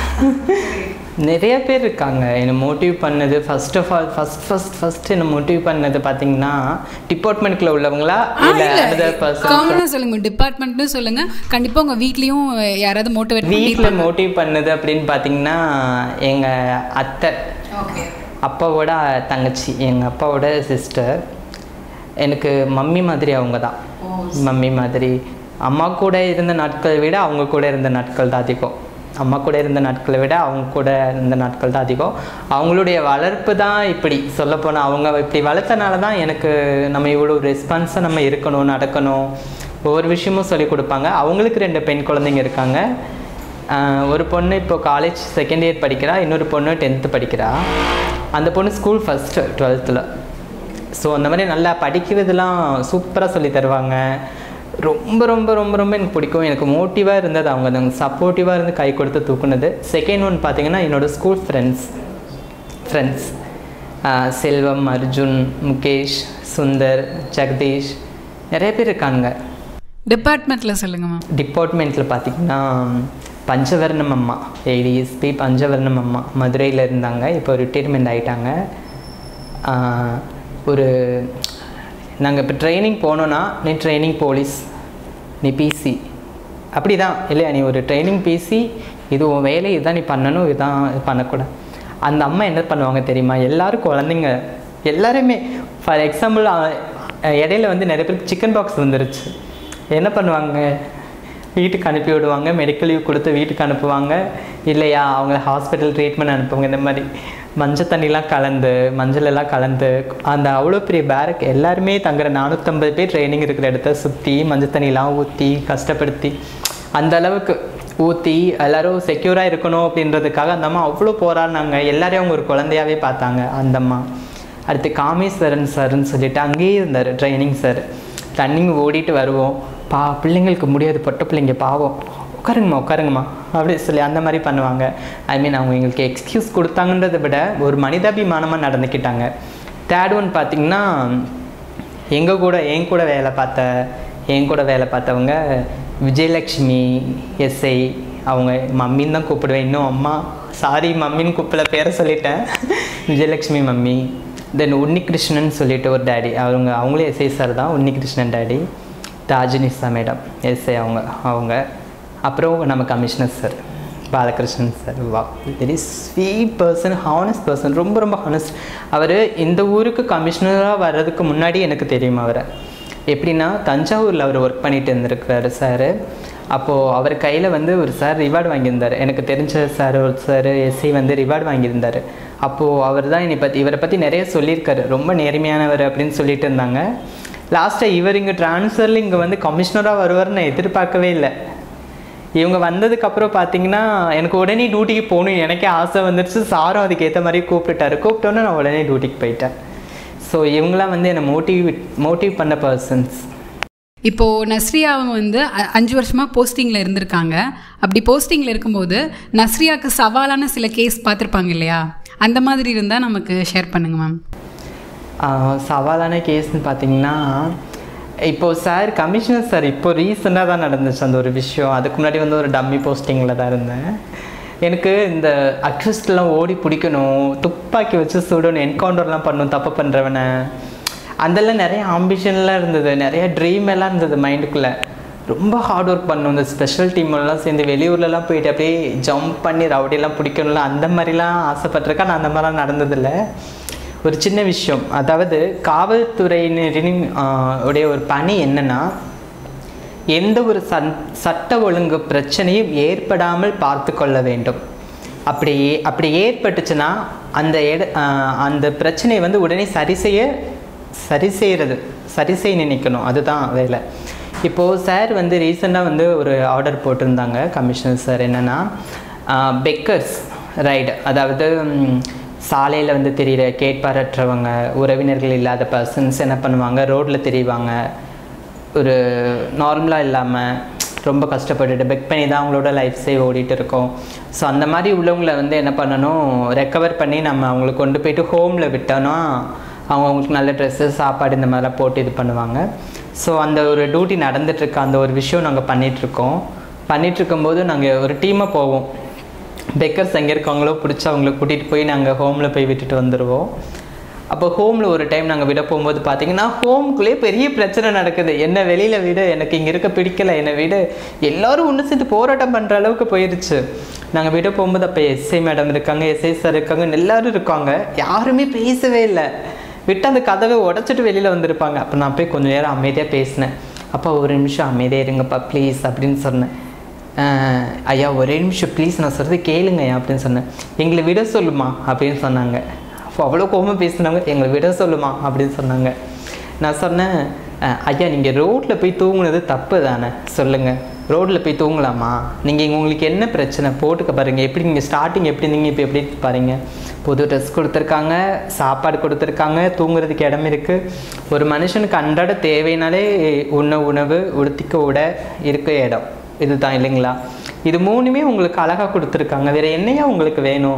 நிறைய பேர் இருக்காங்க என்னை மோட்டிவ் பண்ணது first of all first first first என்னை மோட்டிவ் பண்ணது பார்த்தீங்கன்னா டிபார்ட்மெண்ட்குள்ள உள்ளவங்களா இல்லை அதர் பர்சன் காமனாக சொல்லுங்க டிபார்ட்மெண்ட்னு சொல்லுங்க கண்டிப்பாக உங்கள் வீட்லேயும் யாராவது மோட்டிவேட் பண்ணி வீட்டில் மோட்டிவ் பண்ணது அப்படின்னு பார்த்தீங்கன்னா எங்கள் அத்தை ஓகே அப்பாவோட தங்கச்சி எங்கள் அப்பாவோட சிஸ்டர் எனக்கு மம்மி மாதிரி அவங்க தான் மம்மி மாதிரி அம்மா கூட இருந்த நாட்களை விட அவங்க கூட இருந்த நாட்கள் தான் அதிகம் அம்மா கூட இருந்த நாட்களை விட அவங்க கூட இருந்த நாட்கள் தான் அதிகம் அவங்களுடைய வளர்ப்பு தான் இப்படி சொல்லப்போனால் அவங்க இப்படி வளர்த்தனால தான் எனக்கு நம்ம இவ்வளோ ரெஸ்பான்ஸாக நம்ம இருக்கணும் நடக்கணும் ஒவ்வொரு விஷயமும் சொல்லி கொடுப்பாங்க அவங்களுக்கு ரெண்டு பெண் குழந்தைங்க இருக்காங்க ஆஹ் ஒரு பொண்ணு இப்போ காலேஜ் செகண்ட் இயர் படிக்கிறா இன்னொரு பொண்ணு டென்த்து படிக்கிறா அந்த பொண்ணு ஸ்கூல் ஃபஸ்ட்டு டுவெல்த்தில் ஸோ அந்த மாதிரி நல்லா படிக்கிறதுலாம் சூப்பராக சொல்லி தருவாங்க ரொம்ப ரொம்ப ரொம்ப ரொம்ப எனக்கு பிடிக்கும் எனக்கு மோட்டிவாக இருந்தது அவங்க தான் சப்போர்ட்டிவாக இருந்து கை கொடுத்து தூக்குனது செகண்ட் ஒன் பார்த்தீங்கன்னா என்னோடய ஸ்கூல் ஃப்ரெண்ட்ஸ் ஃப்ரெண்ட்ஸ் ஆஹ் செல்வம் அர்ஜுன் முகேஷ் சுந்தர் ஜெகதீஷ் நிறைய பேர் இருக்காங்க டிபார்ட்மெண்ட்டில் சொல்லுங்கள் மேம் டிபார்ட்மெண்ட்டில் பார்த்திங்கன்னா பஞ்சவர்ணம் அம்மா ஏடிஎஸ்பி பஞ்சவர்ணம் அம்மா மதுரையில் இருந்தாங்க இப்போ ரிட்டையர்மெண்ட் ஆகிட்டாங்க ஒரு நாங்கள் இப்போ ட்ரைனிங் போனோன்னா நீ ட்ரைனிங் போலீஸ் நீ பிசி அப்படி தான் இல்லையா நீ ஒரு ட்ரைனிங் பிசி இது உன் வேலை இதுதான் நீ பண்ணணும் இதுதான் இது பண்ணக்கூடாது அந்த அம்மா என்ன பண்ணுவாங்க தெரியுமா எல்லாரும் குழந்தைங்க எல்லாருமே ஃபார் எக்ஸாம்பிள் இடையில வந்து நிறைய பேருக்கு சிக்கன் பாக்ஸ் வந்துருச்சு என்ன பண்ணுவாங்க வீட்டுக்கு அனுப்பி விடுவாங்க மெடிக்கல் லீவ் கொடுத்து வீட்டுக்கு அனுப்புவாங்க இல்லையா அவங்க ஹாஸ்பிட்டல் ட்ரீட்மெண்ட் அனுப்புவாங்க இந்த மாதிரி மஞ்சள் தண்ணிலாம் கலந்து மஞ்சள் எல்லாம் கலந்து அந்த அவ்வளோ பெரிய பேரக் எல்லாருமே தங்குற நானூற்றம்பது பேர் ட்ரைனிங் இருக்கிற இடத்த சுற்றி மஞ்சள் தண்ணிலாம் ஊற்றி கஷ்டப்படுத்தி அந்த அளவுக்கு ஊற்றி எல்லாரும் செக்யூராக இருக்கணும் அப்படின்றதுக்காக அந்த அம்மா அவ்வளோ போராடினாங்க எல்லாரையும் அவங்க ஒரு குழந்தையாவே பார்த்தாங்க அந்த அம்மா அடுத்து காமேஸ்வரன் சார்னு சொல்லிட்டு அங்கேயே இருந்தார் ட்ரைனிங் சார் ரன்னிங் ஓடிட்டு வருவோம் பா பிள்ளைங்களுக்கு முடியாது பொட்ட பிள்ளைங்க பாவம் உட்காருங்கம்மா உட்காருங்கம்மா அப்படி சொல்லி அந்த மாதிரி பண்ணுவாங்க ஐ மீன் அவங்க எங்களுக்கு எக்ஸ்கியூஸ் கொடுத்தாங்கன்றதை விட ஒரு மனிதாபிமானமாக நடந்துக்கிட்டாங்க தேர்ட் ஒன் பார்த்திங்கன்னா எங்கள் கூட என் கூட வேலை பார்த்த என் கூட வேலை பார்த்தவங்க விஜயலக்ஷ்மி எஸ்ஐ அவங்க மம்மின்னு தான் கூப்பிடுவேன் இன்னும் அம்மா சாரி மம்மின்னு கூப்பிட பேரை சொல்லிட்டேன் விஜயலக்ஷ்மி மம்மி தென் உன்னிகிருஷ்ணன் சொல்லிட்டு ஒரு டேடி அவங்க அவங்களே எஸ்ஐ சார் தான் Unnikrishnan daddy Rajinisha madam SI அவங்க அவங்க அப்புறம் நம்ம கமிஷனர் சார் பாலகிருஷ்ணன் சார் வா very sweet person honest person ரொம்ப ரொம்ப ஹானஸ்ட் அவர் இந்த ஊருக்கு கமிஷனராக வர்றதுக்கு முன்னாடி எனக்கு தெரியும் அவரை எப்படின்னா தஞ்சாவூரில் அவர் ஒர்க் பண்ணிட்டு இருந்திருக்கிறாரு சார் அப்போது அவர் கையில் வந்து ஒரு சார் ரிவார்டு வாங்கியிருந்தார் எனக்கு தெரிஞ்ச சார் ஒரு சார் எஸ்ஐ வந்து ரிவார்டு வாங்கியிருந்தார் அப்போது அவர் தான் என்னை பற்றி இவரை பற்றி நிறைய சொல்லியிருக்காரு ரொம்ப நேர்மையானவர் அப்படின்னு சொல்லிட்டு இருந்தாங்க லாஸ்ட்டாக இவர் இங்கே ட்ரான்ஸ்ஃபரில் இங்கே வந்து கமிஷனராக வருவார்னு நான் எதிர்பார்க்கவே இல்லை இவங்க வந்ததுக்கப்புறம் பார்த்தீங்கன்னா எனக்கு உடனே டியூட்டிக்கு போகணும் எனக்கே ஆசை வந்துருச்சு சாரும் அதுக்கு ஏற்ற மாதிரி கூப்பிட்டுட்டாரு கூப்பிட்டோன்னே நான் உடனே டியூட்டிக்கு போயிட்டேன் ஸோ இவங்களாம் வந்து என்னை மோட்டிவ் மோட்டிவ் பண்ண பர்சன்ஸ் இப்போது நஸ்ரியா அவங்க வந்து அ- அஞ்சு வருஷமாக போஸ்டிங்கில் இருந்திருக்காங்க அப்படி போஸ்டிங்கில் இருக்கும்போது நஸ்ரியாவுக்கு சவாலான சில கேஸ் பார்த்துருப்பாங்க இல்லையா அந்த மாதிரி இருந்தால் நமக்கு ஷேர் பண்ணுங்க மேம் ஆஹ் சவாலான கேஸ்னு பார்த்தீங்கன்னா இப்போ சார் கமிஷனர் சார் இப்போ ரீசெண்டாக தான் நடந்துச்சு அந்த ஒரு விஷயம் அதுக்கு முன்னாடி வந்து ஒரு டம்மி போஸ்டிங்கில் தான் இருந்தேன் எனக்கு இந்த அக்யூஸ்ட்லாம் ஓடி பிடிக்கணும் துப்பாக்கி வச்சு சுடணும் என்கவுண்டர்லாம் பண்ணணும் தப்பு பண்ணுறவனை அதெல்லாம் நிறைய ஆம்பிஷன்லாம் இருந்தது நிறைய ட்ரீம் எல்லாம் இருந்தது மைண்டுக்குள்ளே ரொம்ப ஹார்ட் ஒர்க் பண்ணணும் இந்த ஸ்பெஷல் டீமெல்லாம் சேர்ந்து வெளியூர்லலாம் போயிட்டு அப்படியே ஜம்ப் பண்ணி ரவுடியெல்லாம் பிடிக்கணும்ல அந்த மாதிரிலாம் ஆசைப்பட்டிருக்கேன் நான் அந்த மாதிரிலாம் நடந்ததில்லை ஒரு சின்ன விஷயம் அதாவது காவல்துறையினரின் ஆஹ், உடைய ஒரு பணி என்னன்னா எந்த ஒரு சன் சட்ட ஒழுங்கு பிரச்சனையும் ஏற்படாமல் பார்த்து கொள்ள வேண்டும் அப்படி அப்படி ஏற்பட்டுச்சுன்னா அந்த எட ஆஹ், அந்த பிரச்சனையை வந்து உடனே சரி செய்ய சரி செய்கிறது சரி செய்ய நினைக்கணும் அதுதான் வேலை இப்போது சார் வந்து ரீசெண்டாக வந்து ஒரு ஆர்டர் போட்டிருந்தாங்க கமிஷனர் சார் என்னென்னா பெக்கர்ஸ் ரைடு அதாவது சாலையில் வந்து தெரிகிற கேட்பாரற்றவங்க உறவினர்கள் இல்லாத பர்சன்ஸ் என்ன பண்ணுவாங்க ரோட்டில் தெரிவாங்க ஒரு நார்மலாக இல்லாமல் ரொம்ப கஷ்டப்பட்டுட்டு பெக் பண்ணி தான் அவங்களோட லைஃப் சேவ் ஓடிட்டு இருக்கோம் ஸோ அந்த மாதிரி உள்ளவங்கள வந்து என்ன பண்ணணும் ரெக்கவர் பண்ணி நம்ம அவங்களுக்கு கொண்டு போயிட்டு ஹோமில் விட்டோன்னா அவங்க அவங்களுக்கு நல்ல ட்ரெஸ்ஸு சாப்பாடு இந்த மாதிரிலாம் போட்டு இது பண்ணுவாங்க ஸோ அந்த ஒரு டியூட்டி நடந்துட்டுருக்கு அந்த ஒரு விஷயம் நாங்கள் பண்ணிகிட்ருக்கோம் பண்ணிகிட்ருக்கும்போது நாங்கள் ஒரு டீமாக போவோம் பெக்கர்ஸ் எங்கே இருக்காங்களோ பிடிச்சி அவங்கள கூட்டிகிட்டு போய் நாங்கள் ஹோமில் போய் விட்டுட்டு வந்துடுவோம் அப்போ ஹோமில் ஒரு டைம் நாங்கள் விட போகும்போது பார்த்தீங்கன்னா ஹோம்குள்ளேயே பெரிய பிரச்சனை நடக்குது என்ன வெளியில் விடு எனக்கு இங்கே இருக்க பிடிக்கல என்னை விடு எல்லாரும் ஒன்று சேர்ந்து போராட்டம் பண்ணுற அளவுக்கு போயிருச்சு நாங்கள் விட போகும்போது அப்போ எஸ்ஐ மேடம் இருக்காங்க எஸ்ஐ சார் இருக்காங்க எல்லாரும் இருக்காங்க யாருமே பேசவே இல்லை விட்டு அந்த கதவை உடச்சிட்டு வெளியில் வந்திருப்பாங்க அப்போ நான் போய் கொஞ்சம் நேரம் அமைதியாக பேசினேன் அப்பா ஒரு நிமிஷம் அமைதியாக இருங்கப்பா ப்ளீஸ் அப்படின்னு சொன்னேன் ஆஹ் ஐயா ஒரே நிமிஷம் ப்ளீஸ் நான் சொல்கிறது கேளுங்க ஐயா அப்படின்னு சொன்னேன் எங்களை விட சொல்லுமா அப்படின்னு சொன்னாங்க அப்போ அவ்வளோ கோபமாக பேசினாங்க எங்களை விட சொல்லுமா அப்படின்னு சொன்னாங்க நான் சொன்னேன் "அஹ், ஐயா நீங்கள் ரோட்டில் போய் தூங்குனது தப்பு தானே சொல்லுங்கள் ரோட்டில் போய் தூங்கலாமா நீங்கள் உங்களுக்கு என்ன பிரச்சனை போட்டுக்க பாருங்க எப்படி நீங்கள் ஸ்டார்டிங் எப்படி நீங்கள் இப்போ எப்படி பாருங்க புது ட்ரெஸ் கொடுத்துருக்காங்க சாப்பாடு கொடுத்துருக்காங்க தூங்குறதுக்கு இடம் இருக்குது ஒரு மனுஷனுக்கு அன்றாட தேவைனாலே உண்ண உணவு உடுத்திக்க உட இருக்க இடம் இதுதான் இல்லைங்களா இது மூணுமே உங்களுக்கு அழகாக கொடுத்துருக்காங்க வேறு என்னையா உங்களுக்கு வேணும்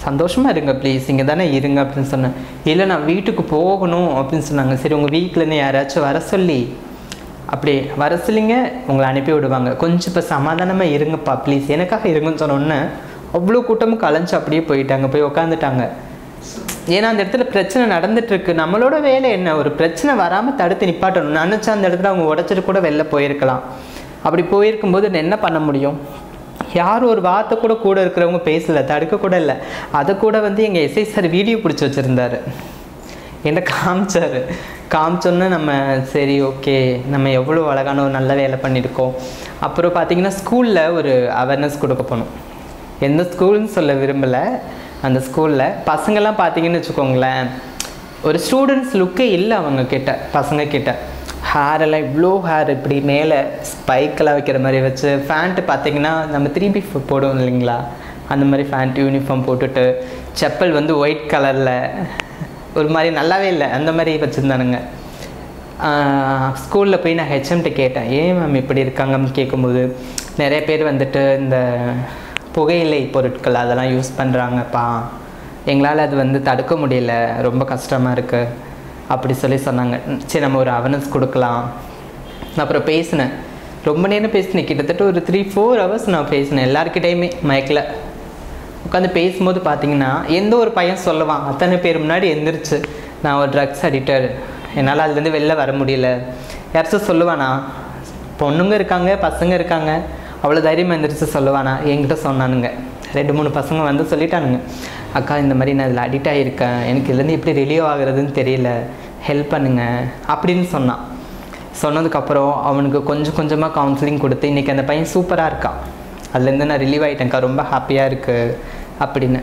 சந்தோஷமாக இருங்க ப்ளீஸ் இங்கே தானே இருங்க அப்படின்னு சொன்னேன் இல்லை நான் வீட்டுக்கு போகணும் அப்படின்னு சொன்னாங்க சரி உங்கள் வீட்டிலேருந்து யாராச்சும் வர சொல்லி அப்படி வர சொல்லிங்க உங்களை அனுப்பி விடுவாங்க கொஞ்சம் இப்போ சமாதானமாக இருங்கப்பா ப்ளீஸ் எனக்காக இருங்கன்னு சொன்னோன்னே அவ்வளோ கூட்டமும் கலைஞ்சு அப்படியே போயிட்டாங்க போய் உக்காந்துட்டாங்க ஏன்னா அந்த இடத்துல பிரச்சனை நடந்துட்டு இருக்கு நம்மளோட வேலை என்ன ஒரு பிரச்சனை வராமல் தடுத்து நிப்பாட்டணும் நினச்சா அந்த இடத்துல அவங்க உடச்சிட்டு கூட வெளில போயிருக்கலாம் அப்படி போயிருக்கும்போது நான் என்ன பண்ண முடியும் யாரும் ஒரு வார்த்தை கூட கூட இருக்கிறவங்க பேசல தடுக்க கூட இல்லை அதை கூட வந்து எங்கள் எஸ்ஐ சார் வீடியோ பிடிச்சி வச்சுருந்தாரு என்ன காமிச்சாரு காமிச்சோன்னே நம்ம சரி ஓகே நம்ம எவ்வளோ அழகான ஒரு நல்ல வேலை பண்ணியிருக்கோம் அப்புறம் பார்த்தீங்கன்னா ஸ்கூலில் ஒரு அவேர்னஸ் கொடுக்க போனோம் எந்த ஸ்கூல்னு சொல்ல விரும்பலை அந்த ஸ்கூலில் பசங்கள்லாம் பார்த்தீங்கன்னு வச்சுக்கோங்களேன் ஒரு ஸ்டூடெண்ட்ஸ் லுக்கே இல்லை அவங்க கிட்ட பசங்க கிட்ட ஹேர் எல்லாம் இவ்வளோ ஹேர் இப்படி மேலே ஸ்பைக்கெல்லாம் வைக்கிற மாதிரி வச்சு ஃபேண்ட்டு பார்த்தீங்கன்னா நம்ம திரும்பி போடுவோம் இல்லைங்களா அந்த மாதிரி ஃபேண்ட் யூனிஃபார்ம் போட்டுட்டு செப்பல் வந்து ஒயிட் கலரில் ஒரு மாதிரி நல்லாவே இல்லை அந்த மாதிரி வச்சுருந்தானுங்க ஸ்கூலில் போய் நான் ஹெச்எம்கிட்ட கேட்டேன் ஏன் மேம் இப்படி இருக்காங்கன்னு கேட்கும்போது நிறைய பேர் வந்துட்டு இந்த புகையிலை பொருட்கள் அதெல்லாம் யூஸ் பண்ணுறாங்கப்பா எங்களால் அது வந்து தடுக்க முடியல ரொம்ப கஷ்டமாக இருக்குது அப்படி சொல்லி சொன்னாங்க சரி நம்ம ஒரு அவேர்னஸ் கொடுக்கலாம் நான் அப்புறம் பேசினேன் ரொம்ப நேரம் பேசினேன் கிட்டத்தட்ட ஒரு த்ரீ ஃபோர் ஹவர்ஸ் நான் பேசினேன் எல்லாருக்கிட்டையுமே மைக்கில் உட்காந்து பேசும்போது பார்த்தீங்கன்னா எந்த ஒரு பையன் சொல்லுவான் அத்தனை பேர் முன்னாடி எந்திரிச்சு நான் ஒரு ட்ரக்ஸ் அடிக்டர் என்னால் அதுலேருந்து வெளில வர முடியல யாராச்சும் சொல்லுவானா பொண்ணுங்க இருக்காங்க பசங்க இருக்காங்க அவ்வளோ தைரியமாக எந்திரிச்சு சொல்லுவானா என்கிட்ட சொன்னானுங்க ரெண்டு மூணு பசங்க வந்து சொல்லிட்டானுங்க அக்கா இந்த மாதிரி நான் இதில் அடிக்ட் ஆகியிருக்கேன் எனக்கு இதுலேருந்து எப்படி ரிலீவ் ஆகுறதுன்னு தெரியல ஹெல்ப் பண்ணுங்க அப்படின்னு சொன்னான் சொன்னதுக்கப்புறம் அவனுக்கு கொஞ்சம் கொஞ்சமாக கவுன்சிலிங் கொடுத்து இன்றைக்கி அந்த பையன் சூப்பராக இருக்கான் அதுலேருந்து நான் ரிலீவ் ஆகிட்டேன்க்கா ரொம்ப ஹாப்பியாக இருக்குது அப்படின்னு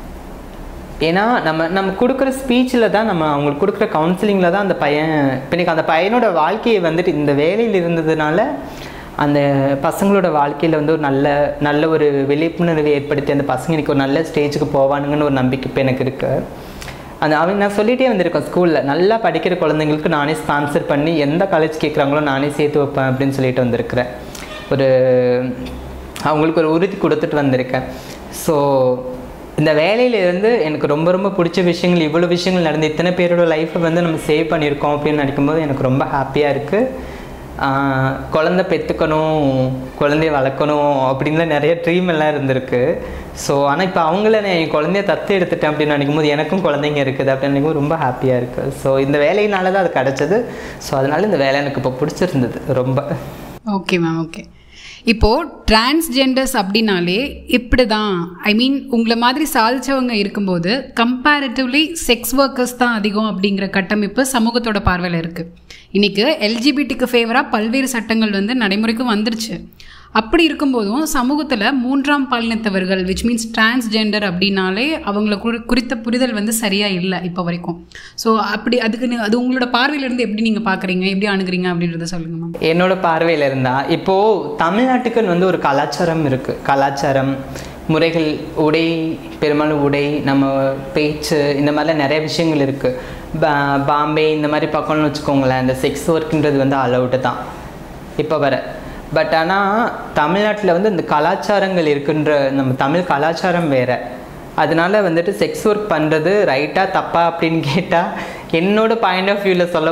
ஏன்னா நம்ம நம்ம கொடுக்குற ஸ்பீச்சில் தான் நம்ம அவங்களுக்கு கொடுக்குற கவுன்சிலிங்கில் தான் அந்த பையன் இப்போ இன்னைக்கு அந்த பையனோட வாழ்க்கையை வந்துட்டு இந்த வேலையில் இருந்ததுனால அந்த பசங்களோட வாழ்க்கையில் வந்து ஒரு நல்ல நல்ல ஒரு விழிப்புணர்வு ஏற்படுத்தி அந்த பசங்க இன்னைக்கு ஒரு நல்ல ஸ்டேஜுக்கு போவானுங்கன்னு ஒரு நம்பிக்கை இப்போ எனக்கு இருக்குது அந்த அவங்க நான் சொல்லிகிட்டே வந்திருக்கேன் ஸ்கூலில் நல்லா படிக்கிற குழந்தைங்களுக்கு நானே ஸ்பான்சர் பண்ணி எந்த காலேஜ் கேட்குறாங்களோ நானே சேர்த்து வைப்பேன் அப்படின்னு சொல்லிட்டு வந்திருக்கிறேன் ஒரு அவங்களுக்கு ஒரு உறுதி கொடுத்துட்டு வந்திருக்கேன் ஸோ இந்த வேலையிலேருந்து எனக்கு ரொம்ப ரொம்ப பிடிச்ச விஷயங்கள் இவ்வளோ விஷயங்கள் நடந்து இத்தனை பேரோட லைஃப்பை வந்து நம்ம சேவ் பண்ணியிருக்கோம் அப்படின்னு நினைக்கும்போது எனக்கு ரொம்ப ஹாப்பியாக இருக்குது குழந்த பெற்றுக்கணும் குழந்தைய வளர்க்கணும் அப்படின்லாம் நிறைய ட்ரீம் எல்லாம் இருந்திருக்கு ஸோ ஆனால் இப்போ அவங்கள நான் என் குழந்தைய தத்து எடுத்துட்டேன் அப்படின்னு நினைக்கும் போது எனக்கும் குழந்தைங்க இருக்குது அப்படின்னு நினைக்கும் ரொம்ப ஹாப்பியாக இருக்குது ஸோ இந்த வேலையினால தான் அது கிடச்சது ஸோ அதனால இந்த வேலை எனக்கு இப்போ பிடிச்சிருந்தது ரொம்ப ஓகே மேம் ஓகே இப்போது டிரான்ஸ்ஜெண்டர்ஸ் அப்படின்னாலே இப்படி தான் ஐ மீன் உங்களை மாதிரி சாதிச்சவங்க இருக்கும்போது கம்பேரிட்டிவ்லி செக்ஸ் ஒர்க்கர்ஸ் தான் அதிகம் அப்படிங்கிற கட்டமைப்பு சமூகத்தோட பார்வையில் இருக்குது இன்றைக்கி எல்ஜிபிடிக்கு ஃபேவராக பல்வேறு சட்டங்கள் வந்து நடைமுறைக்கு வந்துருச்சு அப்படி இருக்கும்போதும் சமூகத்தில் மூன்றாம் பாலினத்தவர்கள் விச் மீன்ஸ் டிரான்ஸ்ஜெண்டர் அப்படின்னாலே அவங்கள குறி குறித்த புரிதல் வந்து சரியாக இல்லை இப்போ வரைக்கும் ஸோ அப்படி அதுக்கு நீ- அது உங்களோட பார்வையிலேருந்து எப்படி நீங்கள் பார்க்குறீங்க எப்படி அணுகுறீங்க அப்படின்றத சொல்லுங்கள் மேம் என்னோட பார்வையில் இருந்தால் இப்போது தமிழ்நாட்டுக்குன்னு வந்து ஒரு கலாச்சாரம் இருக்குது கலாச்சாரம் முறைகள் உடை பெரும்பாலும் உடை நம்ம பேச்சு இந்த மாதிரிலாம் நிறைய விஷயங்கள் இருக்குது பா பாம்பே இந்த மாதிரி பக்கம்னு வச்சுக்கோங்களேன் இந்த செக்ஸ் ஒர்க்குன்றது வந்து அலௌடு தான் இப்போ வர பட் ஆனால் தமிழ்நாட்டில் வந்து இந்த கலாச்சாரங்கள் இருக்குன்ற நம்ம தமிழ் கலாச்சாரம் வேற அதனால வந்துட்டு செக்ஸ் ஒர்க் பண்ணுறது ரைட்டா தப்பா அப்படின்னு கேட்டால் என்னோட பாயிண்ட் ஆஃப் வியூவில் சொல்ல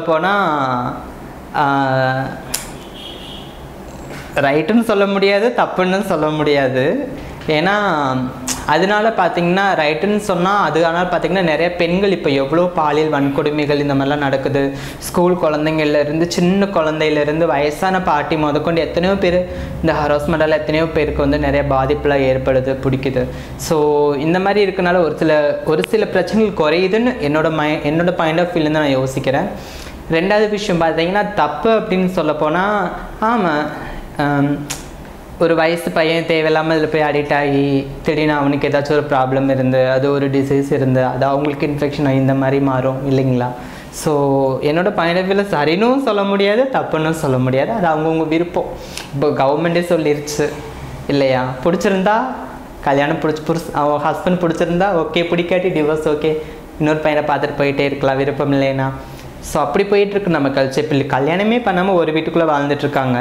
போனால் ரைட்டுன்னு சொல்ல முடியாது தப்புன்னு சொல்ல முடியாது ஏன்னா அதனால பார்த்தீங்கன்னா ரைட்டுன்னு சொன்னால் அது ஆனால் பார்த்தீங்கன்னா நிறைய பெண்கள் இப்போ எவ்வளோ பாலியல் வன்கொடுமைகள் இந்த மாதிரிலாம் நடக்குது ஸ்கூல் குழந்தைங்கள்ல இருந்து சின்ன குழந்தையிலேருந்து வயசான பாட்டி முதற்கொண்டு எத்தனையோ பேர் இந்த ஹராஸ்மெண்டால் எத்தனையோ பேருக்கு வந்து நிறைய பாதிப்புலாம் ஏற்படுது பிடிக்குது ஸோ இந்த மாதிரி இருக்கனால ஒரு சில ஒரு சில பிரச்சனைகள் குறையுதுன்னு என்னோட மை என்னோட பாயிண்ட் ஆஃப் வியூலேருந்து நான் யோசிக்கிறேன் ரெண்டாவது விஷயம் பார்த்தீங்கன்னா தப்பு அப்படின்னு சொல்ல போனால் ஆமாம் ஒரு வயசு பையன் தேவையில்லாமல் இதில் போய் அடிக்ட் ஆகி திடீர்னு அவனுக்கு ஏதாச்சும் ஒரு ப்ராப்ளம் இருந்து அது ஒரு டிசீஸ் இருந்து அது அவங்களுக்கு இன்ஃபெக்ஷன் ஆகி இந்த மாதிரி மாறும் இல்லைங்களா ஸோ என்னோட பாயிண்ட் ஆஃப் வியூவில் சரினும் சொல்ல முடியாது தப்புன்னு சொல்ல முடியாது அது அவங்கவுங்க விருப்பம் இப்போ கவர்மெண்ட்டே சொல்லிருச்சு இல்லையா பிடிச்சிருந்தா கல்யாணம் பிடிச்சி புருஷ அவன் ஹஸ்பண்ட் பிடிச்சிருந்தா ஓகே பிடிக்காட்டி டிவோர்ஸ் ஓகே இன்னொரு பையனை பார்த்துட்டு போயிட்டே இருக்கலாம் விருப்பம் இல்லைன்னா ஸோ அப்படி போயிட்டுருக்கு நம்ம கல்ச்சர் இப்போ கல்யாணமே பண்ணாமல் ஒரு வீட்டுக்குள்ளே வாழ்ந்துட்டு இருக்காங்க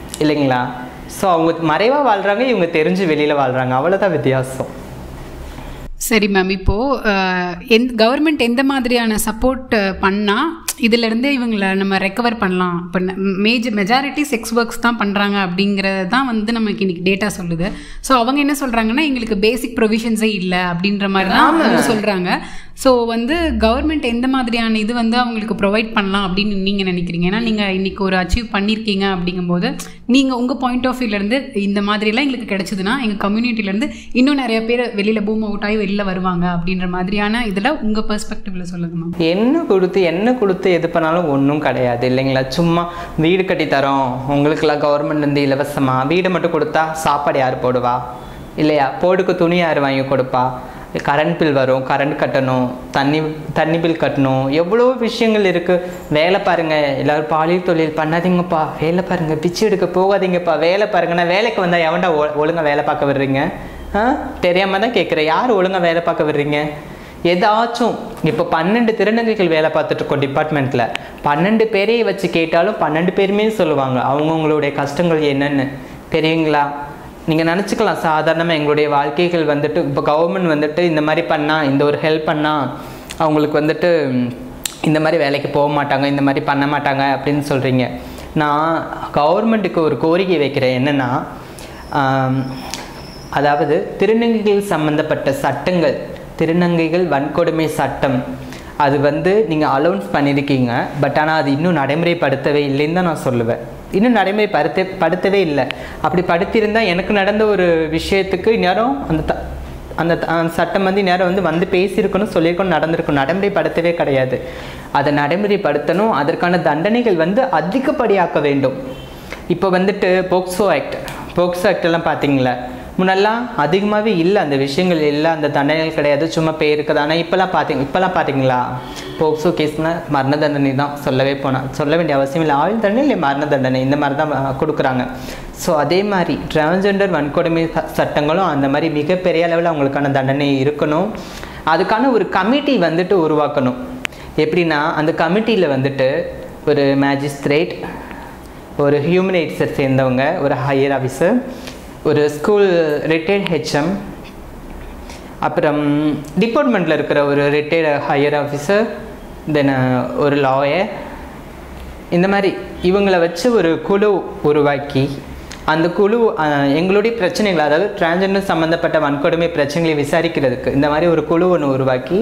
இல்லைங்களா ஸோ அவங்க மறைவாக வாழ்கிறாங்க இவங்க தெரிஞ்சு வெளியில் வாழ்கிறாங்க அவ்வளோதான் வித்தியாசம் சரி மேம் இப்போது எந் கவர்மெண்ட் எந்த மாதிரியான சப்போர்ட் பண்ணால் இதிலேருந்து இவங்களை நம்ம ரெக்கவர் பண்ணலாம் இப்போ மேஜர் மெஜாரிட்டி செக்ஸ் ஒர்க்ஸ் தான் பண்ணுறாங்க அப்படிங்கிறது தான் வந்து நமக்கு இன்னைக்கு டேட்டா சொல்லுது ஸோ அவங்க என்ன சொல்கிறாங்கன்னா எங்களுக்கு பேசிக் ப்ரொவிஷன்ஸே இல்லை அப்படின்ற மாதிரி தான் அவங்க சொல்கிறாங்க ஸோ வந்து கவர்மெண்ட் எந்த மாதிரியான இது வந்து அவங்களுக்கு ப்ரொவைட் பண்ணலாம் அப்படின்னு நீங்கள் நினைக்கிறீங்க ஏன்னா நீங்கள் இன்னைக்கு ஒரு அச்சீவ் பண்ணியிருக்கீங்க அப்படிங்கும்போது நீங்கள் உங்கள் பாயிண்ட் ஆஃப் வியூலேருந்து இந்த மாதிரிலாம் எங்களுக்கு கிடைச்சதுன்னா எங்கள் கம்யூனிட்டிலேருந்து இன்னும் நிறைய பேர் வெளியில் பூம் அவுட் ஆகி வெளியில் வருவாங்க அப்படின்ற மாதிரியான இதில் உங்கள் பெர்ஸ்பெக்டிவ்ல சொல்லுங்க மேம் என்ன கொடுத்து என்ன கொடுத்து எது பண்ணாலும் ஒன்றும் கிடையாது இல்லைங்களா சும்மா வீடு கட்டி தரோம் உங்களுக்கெல்லாம் கவர்மெண்ட் வந்து இலவசமா வீடு மட்டும் கொடுத்தா சாப்பாடு யார் போடுவா இல்லையா போடுக்கு துணி யார் வாங்கி கொடுப்பா கரண்ட் பில் வரும் கரண்ட் கட்டணும் தண்ணி தண்ணி பில் கட்டணும் எவ்வளோ விஷயங்கள் இருக்குது வேலை பாருங்க எல்லாரும் பாலியல் தொழில் பண்ணாதீங்கப்பா வேலை பாருங்க பிச்சை எடுக்க போகாதீங்கப்பா வேலை பாருங்க நான் வேலைக்கு வந்தால் எவன்டா ஒ- ஒழுங்கா வேலை பார்க்க விடுறீங்க ஆ தெரியாம தான் கேட்குறேன் யார் ஒழுங்கா வேலை பார்க்க விடுறீங்க ஏதாச்சும் இப்போ பன்னெண்டு திருநங்கைகள் வேலை பார்த்துட்டு இருக்கோம் டிபார்ட்மெண்ட்டில் பன்னெண்டு பேரையும் வச்சு கேட்டாலும் பன்னெண்டு பேருமே சொல்லுவாங்க அவங்கவுங்களுடைய கஷ்டங்கள் என்னன்னு தெரியுங்களா நீங்கள் நினச்சிக்கலாம் சாதாரணமாக எங்களுடைய வாழ்க்கைகள் வந்துட்டு இப்போ கவர்மெண்ட் வந்துட்டு இந்த மாதிரி பண்ணால் இந்த ஒரு ஹெல்ப் பண்ணால் அவங்களுக்கு வந்துட்டு ம், இந்த மாதிரி வேலைக்கு போக மாட்டாங்க இந்த மாதிரி பண்ண மாட்டாங்க அப்படின்னு சொல்கிறீங்க நான் கவர்மெண்ட்டுக்கு ஒரு கோரிக்கை வைக்கிறேன் என்னென்னா ஆம், அதாவது திருநங்கைகள் சம்பந்தப்பட்ட சட்டங்கள் திருநங்கைகள் வன்கொடுமை சட்டம் அது வந்து நீங்கள் அலௌன்ஸ் பண்ணியிருக்கீங்க பட் ஆனால் அது இன்னும் நடைமுறைப்படுத்தவே இல்லைன்னு தான் நான் சொல்லுவேன் இன்னும் நடைமுறைப்படுத்த படுத்தவே இல்லை அப்படி படுத்தியிருந்தால் எனக்கு நடந்த ஒரு விஷயத்துக்கு நேரம் அந்த த- அந்த த- அந்த சட்டம் வந்து நேரம் வந்து வந்து பேசியிருக்கணும் சொல்லியிருக்கணும் நடந்திருக்கணும் நடைமுறைப்படுத்தவே கிடையாது அதை நடைமுறைப்படுத்தணும் அதற்கான தண்டனைகள் வந்து அதிகப்படியாக்க வேண்டும் இப்போ வந்துட்டு போக்சோ ஆக்ட் போக்சோ ஆக்ட் எல்லாம் பார்த்தீங்களா முன்னெல்லாம் அதிகமாகவே இல்லை அந்த விஷயங்கள் இல்லை அந்த தண்டனைகள் கிடையாது சும்மா பேருக்கு தானே இப்போல்லாம் பார்த்தீங்க இப்போல்லாம் பார்த்தீங்களா போக்சோ கேஸ்னால் மரண தண்டனை தான் சொல்லவே போனால் சொல்ல வேண்டிய அவசியம் இல்லை ஆயுள் தண்டனை இல்லை மரண தண்டனை இந்த மாதிரி தான் அஹ், கொடுக்குறாங்க ஸோ அதே மாதிரி டிரான்ஸ்ஜெண்டர் வன்கொடுமை ச- சட்டங்களும் அந்த மாதிரி மிகப்பெரிய அளவில் அவங்களுக்கான தண்டனை இருக்கணும் அதுக்கான ஒரு கமிட்டி வந்துட்டு உருவாக்கணும் எப்படின்னா அந்த கமிட்டியில் வந்துட்டு ஒரு மேஜிஸ்ட்ரேட் ஒரு ஹியூமன் ரைட்ஸை சேர்ந்தவங்க ஒரு ஹையர் ஆஃபீஸர் ஒரு ஸ்கூல் ரிட்டையர்ட் ஹெச்எம் அப்புறம் டிபார்ட்மெண்ட்டில் இருக்கிற ஒரு ரிட்டையர்ட் ஹையர் ஆஃபீஸர் தென் ஒரு லாயர் இந்த மாதிரி இவங்களை வச்சு ஒரு குழு உருவாக்கி அந்த குழு அஹ், எங்களுடைய பிரச்சனைகள் அதாவது டிரான்ஸ்ஜெண்டர் சம்மந்தப்பட்ட வன்கொடுமை பிரச்சனைகளை விசாரிக்கிறதுக்கு இந்த மாதிரி ஒரு குழு ஒன்று உருவாக்கி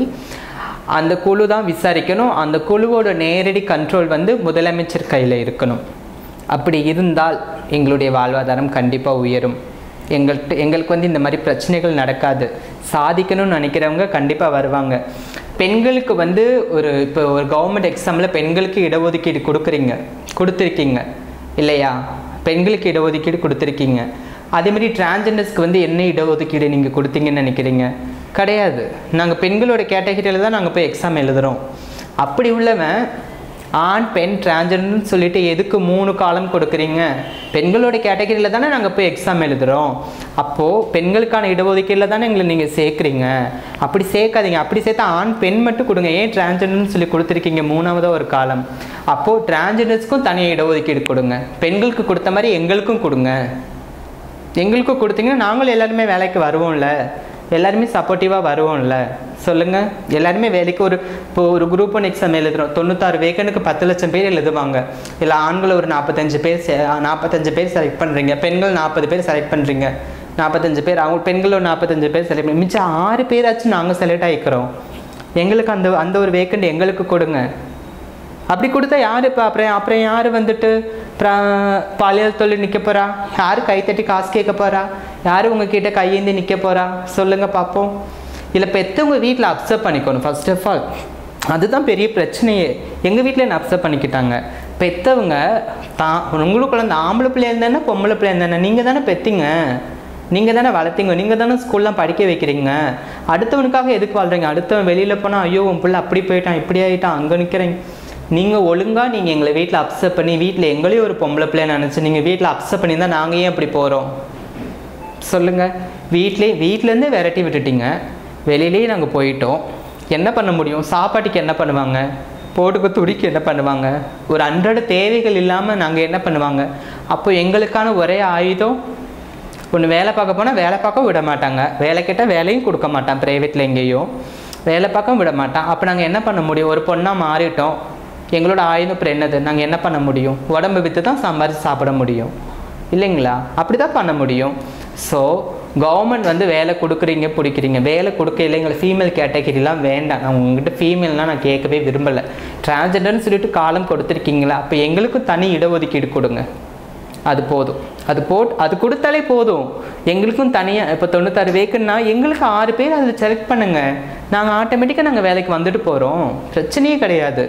அந்த குழு தான் விசாரிக்கணும் அந்த குழுவோட நேரடி கண்ட்ரோல் வந்து முதலமைச்சர் கையில் இருக்கணும் அப்படி இருந்தால் எங்களுடைய வாழ்வாதாரம் கண்டிப்பாக உயரும் எங்கள்கிட்ட எங்களுக்கு வந்து இந்த மாதிரி பிரச்சனைகள் நடக்காது சாதிக்கணும்னு நினைக்கிறவங்க கண்டிப்பாக வருவாங்க பெண்களுக்கு வந்து ஒரு இப்போ ஒரு கவர்மெண்ட் எக்ஸாமில் பெண்களுக்கு இடஒதுக்கீடு கொடுக்குறீங்க கொடுத்துருக்கீங்க இல்லையா பெண்களுக்கு இடஒதுக்கீடு கொடுத்துருக்கீங்க அதே மாதிரி டிரான்ஜெண்டர்ஸ்க்கு வந்து என்ன இடஒதுக்கீடு நீங்கள் கொடுத்தீங்கன்னு நினைக்கிறீங்க கிடையாது நாங்கள் பெண்களோட கேட்டகரியில் தான் நாங்கள் போய் எக்ஸாம் எழுதுகிறோம் அப்படி உள்ளவன் ஆண் பெண் டிரான்ஜெண்டர்னு சொல்லிட்டு எதுக்கு மூணு காலம் கொடுக்குறீங்க பெண்களோட கேட்டகரியில் தானே நாங்கள் போய் எக்ஸாம் எழுதுகிறோம் அப்போது பெண்களுக்கான இடஒதுக்கீடில் தானே எங்களை நீங்கள் சேர்க்குறீங்க அப்படி சேர்க்காதீங்க அப்படி சேர்த்தா ஆண் பெண் மட்டும் கொடுங்க ஏன் டிரான்ஜெண்டர்னு சொல்லி கொடுத்துருக்கீங்க மூணாவதாக ஒரு காலம் அப்போது டிரான்ஜெண்டர்ஸ்க்கும் தனியாக இடஒதுக்கீடு கொடுங்க பெண்களுக்கு கொடுத்த மாதிரி எங்களுக்கும் கொடுங்க எங்களுக்கும் கொடுத்தீங்கன்னா நாங்களும் எல்லாருமே வேலைக்கு வருவோம்ல எல்லாருமே சப்போர்ட்டிவாக வருவோம்ல சொல்லுங்கள் எல்லாருமே வேலைக்கு ஒரு இப்போ ஒரு குரூப் ஒன் எக்ஸாம் எழுதுறோம் தொண்ணூத்தாறு வேகனுக்கு பத்து லட்சம் பேர் எழுதுவாங்க இல்லை ஆண்கள் ஒரு நாற்பத்தஞ்சு பேர் செ- நாற்பத்தஞ்சு பேர் செலக்ட் பண்ணுறீங்க பெண்கள் நாற்பது பேர் செலக்ட் பண்ணுறீங்க நாற்பத்தஞ்சு பேர் அவங்க பெண்கள் ஒரு நாற்பத்தஞ்சு பேர் செலக்ட் பண்ணி மிச்சம் ஆறு பேராச்சும் நாங்கள் செலக்ட் ஆகிக்கிறோம் எங்களுக்கு அந்த அந்த ஒரு வேக்கண்ட் எங்களுக்கு கொடுங்க அப்படி கொடுத்தா யார் இப்போ அப்புறம் அப்புறம் யார் வந்துட்டு அப்புறம் பாலியல் தொழில் நிற்க போகிறா யார் கைத்தட்டி காசு கேட்க போகிறா யார் உங்ககிட்ட கையேந்தி நிற்க போகிறா சொல்லுங்கள் பார்ப்போம் இல்லை பெற்றவங்க வீட்டில் அப்சர்வ் பண்ணிக்கணும் ஃபர்ஸ்ட் ஆஃப் ஆல் அதுதான் பெரிய பிரச்சனையே எங்கள் வீட்டில் என்ன அப்சர்வ் பண்ணிக்கிட்டாங்க பெற்றவங்க தான் உங்களுக்குள்ள அந்த ஆம்பளை பிள்ளையா இருந்தானே பொம்பளை பிள்ளையா இருந்தானே நீங்கள் தானே பெற்றீங்க நீங்கள் தானே வளர்த்தீங்க நீங்கள் தானே ஸ்கூல்லாம் படிக்க வைக்கிறீங்க அடுத்தவனுக்காக எதுக்கு வாழ்றீங்க அடுத்தவன் வெளியில் போனால் ஐயோ உன் பிள்ளை அப்படி போயிட்டான் இப்படி ஆகிட்டான் அங்கே நிற்கிறேன் நீங்கள் ஒழுங்காக நீங்கள் எங்களை வீட்டில் அப்செட் பண்ணி வீட்டில் எங்களையும் ஒரு பொம்பளை பிள்ளைய நினச்சி நீங்கள் வீட்டில் அப்செட் பண்ணி தான் நாங்கள் ஏன் அப்படி போகிறோம் சொல்லுங்கள் வீட்டிலே வீட்டிலேருந்தே விரட்டி விட்டுட்டீங்க வெளியிலேயே நாங்கள் போயிட்டோம் என்ன பண்ண முடியும் சாப்பாட்டுக்கு என்ன பண்ணுவாங்க போட்டுக்கு துடிக்கு என்ன பண்ணுவாங்க ஒரு அன்றாட தேவைகள் இல்லாமல் நாங்கள் என்ன பண்ணுவாங்க அப்போ எங்களுக்கான ஒரே ஆயுதம் ஒன்று வேலை பார்க்க போனால் வேலை பார்க்க விட மாட்டாங்க வேலை கேட்டால் வேலையும் கொடுக்க மாட்டான் ப்ரைவேட்டில் எங்கேயும் வேலை பார்க்க விட மாட்டான் அப்போ நாங்கள் என்ன பண்ண முடியும் ஒரு பொண்ணாக மாறிட்டோம் எங்களோட ஆயுதம் அப்புறம் என்னது நாங்கள் என்ன பண்ண முடியும் உடம்பு விற்று தான் சம்பாரிச்சு சாப்பிட முடியும் இல்லைங்களா அப்படி தான் பண்ண முடியும் ஸோ கவர்மெண்ட் வந்து வேலை கொடுக்குறீங்க பிடிக்கிறீங்க வேலை கொடுக்கல எங்களை ஃபீமேல் கேட்டகரிலாம் வேண்டாம் நான் உங்ககிட்ட ஃபீமேல்னால் நான் கேட்கவே விரும்பலை டிரான்ஸ்ஜெண்டர்னு சொல்லிட்டு காலம் கொடுத்துருக்கீங்களா அப்போ எங்களுக்கும் தனி இடஒதுக்கீடு கொடுங்க அது போதும் அது போட் அது கொடுத்தாலே போதும் எங்களுக்கும் தனியாக இப்போ தொண்ணூத்தாறு வேக்குன்னா எங்களுக்கு ஆறு பேர் அதில் செலக்ட் பண்ணுங்கள் நாங்கள் ஆட்டோமேட்டிக்காக நாங்கள் வேலைக்கு வந்துட்டு போகிறோம் பிரச்சனையே கிடையாது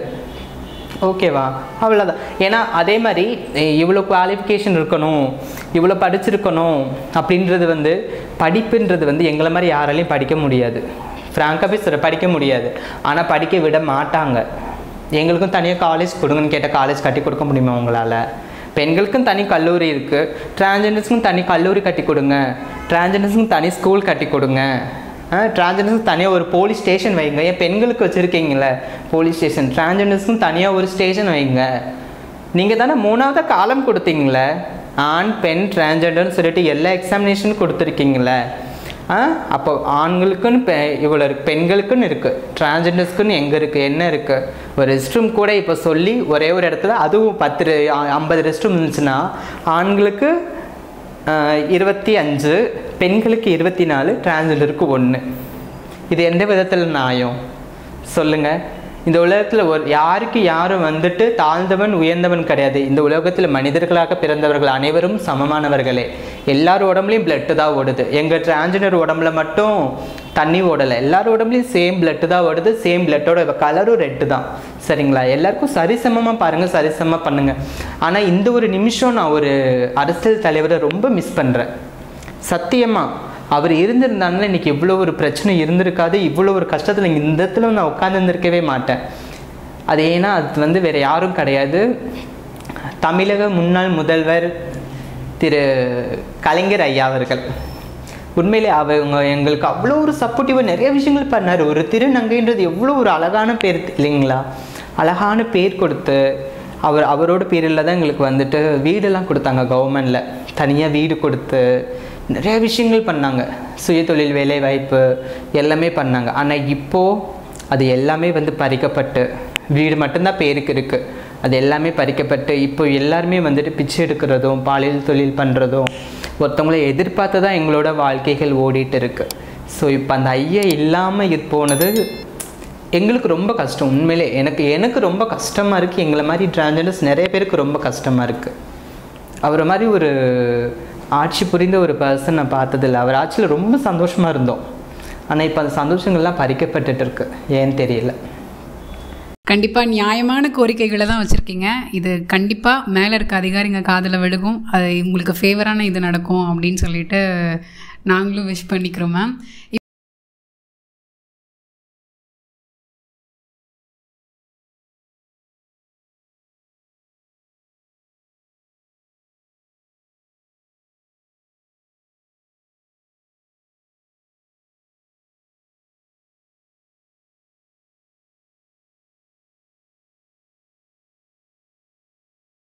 ஓகேவா அவ்வளோதான் ஏன்னா அதே மாதிரி இ- இவ்வளோ குவாலிஃபிகேஷன் இருக்கணும் இவ்வளோ படிச்சிருக்கணும் அப்படின்றது வந்து படிப்புன்றது வந்து எங்களை மாதிரி யாராலையும் படிக்க முடியாது ஃப்ராங்காகவே சொல்ல படிக்க முடியாது ஆனால் படிக்க விட மாட்டாங்க எங்களுக்கும் தனியாக காலேஜ் கொடுங்கன்னு கேட்டால் காலேஜ் கட்டி கொடுக்க முடியுமா உங்களால் பெண்களுக்கும் தனி கல்லூரி இருக்குது டிரான்ஜெண்டர்ஸ்க்கும் தனி கல்லூரி கட்டி கொடுங்க டிரான்ஜெண்டர்ஸ்க்கும் தனி ஸ்கூல் கட்டி கொடுங்க டிரான்ஜெண்டர்ஸ்க்கு தனியாக ஒரு போலீஸ் ஸ்டேஷன் வைங்க ஏன் பெண்களுக்கு வச்சுருக்கீங்களே போலீஸ் ஸ்டேஷன் டிரான்ஜெண்டர்ஸ்க்கும் தனியாக ஒரு ஸ்டேஷன் வைங்க நீங்கள் தானே மூணாவது காலம் கொடுத்தீங்களே ஆண் பெண் டிரான்ஜெண்டர்னு சொல்லிட்டு எல்லா எக்ஸாமினேஷனும் கொடுத்துருக்கீங்களே ஆ அப்போ ஆண்களுக்குன்னு பெ இவ்வளோ இருக்கு பெண்களுக்குன்னு இருக்குது டிரான்ஜெண்டர்ஸ்க்குன்னு எங்கே இருக்குது என்ன இருக்குது ஒரு ரெஸ்ட் ரூம் கூட இப்போ சொல்லி ஒரே ஒரு இடத்துல அதுவும் பத்து ரெ- ஆ- ஐம்பது ரெஸ்ட் ரூம் இருந்துச்சுன்னா ஆண்களுக்கு ஆஹ், இருபத்தி அஞ்சு பெண்களுக்கு இருபத்தி நாலு டிரான்ஸ்ஜெண்டருக்கு ஒன்று இது எந்த விதத்தில் நியாயம் சொல்லுங்கள் இந்த உலகத்தில் ஒரு யாருக்கு யாரும் வந்துட்டு தாழ்ந்தவன் உயர்ந்தவன் கிடையாது இந்த உலகத்தில் மனிதர்களாக பிறந்தவர்கள் அனைவரும் சமமானவர்களே எல்லார் உடம்புலையும் பிளட்டு தான் ஓடுது எங்கள் டிரான்ஸ்ஜெண்டர் உடம்புல மட்டும் தண்ணி ஓடலை எல்லார் உடம்புலையும் சேம் பிளட்டு தான் ஓடுது சேம் பிளட்டோட கலரும் ரெட்டு தான் சரிங்களா எல்லாருக்கும் சரிசமமாக பாருங்கள் சரிசமமாக பண்ணுங்கள் ஆனால் இந்த ஒரு நிமிஷம் நான் ஒரு அரசியல் தலைவரை ரொம்ப மிஸ் பண்ணுறேன் சத்தியமாக அவர் இருந்திருந்தாங்கன்னா இன்னைக்கு இவ்வளோ ஒரு பிரச்சனை இருந்திருக்காது இவ்வளோ ஒரு கஷ்டத்தில் இந்த இடத்துல நான் உட்காந்துருந்திருக்கவே மாட்டேன் அது ஏன்னா அது வந்து வேறு யாரும் கிடையாது தமிழக முன்னாள் முதல்வர் திரு கலைஞர் ஐயா அவர்கள் உண்மையிலே அவங்க எங்களுக்கு அவ்வளோ ஒரு சப்போர்ட்டிவாக நிறைய விஷயங்கள் பண்ணார் ஒரு திருநங்கைன்றது எவ்வளோ ஒரு அழகான பேர் இல்லைங்களா அழகான பேர் கொடுத்து அவர் அவரோட பேரில் தான் எங்களுக்கு வந்துட்டு வீடெல்லாம் கொடுத்தாங்க கவர்மெண்டில் தனியாக வீடு கொடுத்து நிறைய விஷயங்கள் பண்ணாங்க சுயதொழில் வேலைவாய்ப்பு எல்லாமே பண்ணாங்க ஆனால் இப்போது அது எல்லாமே வந்து பறிக்கப்பட்டு வீடு மட்டும்தான் பேருக்கு இருக்குது அது எல்லாமே பறிக்கப்பட்டு இப்போ எல்லாருமே வந்துட்டு பிச்சை எடுக்கிறதும் பாலியல் தொழில் பண்ணுறதும் ஒருத்தவங்கள எதிர்பார்த்து தான் எங்களோட வாழ்க்கைகள் ஓடிட்டு இருக்கு ஸோ இப்போ அந்த ஐயா இல்லாமல் இது போனது எங்களுக்கு ரொம்ப கஷ்டம் உண்மையிலே எனக்கு எனக்கு ரொம்ப கஷ்டமாக இருக்குது எங்களை மாதிரி டிரான்ஜெண்டர்ஸ் நிறைய பேருக்கு ரொம்ப கஷ்டமாக இருக்குது அவரை மாதிரி ஒரு ஆட்சி புரிந்த ஒரு பர்சன் நான் பார்த்ததில்ல அவர் ஆட்சியில் ரொம்ப சந்தோஷமாக இருந்தோம் ஆனால் இப்போ அந்த சந்தோஷங்கள்லாம் பறிக்கப்பட்டுட்டு இருக்கு ஏன்னு தெரியல கண்டிப்பாக நியாயமான கோரிக்கைகளை தான் வச்சுருக்கீங்க இது கண்டிப்பாக மேலே இருக்க அதிகாரிங்க காதில் விழுகும் அது உங்களுக்கு ஃபேவரான இது நடக்கும் அப்படின்னு சொல்லிட்டு நாங்களும் விஷ் பண்ணிக்கிறோம் மேம்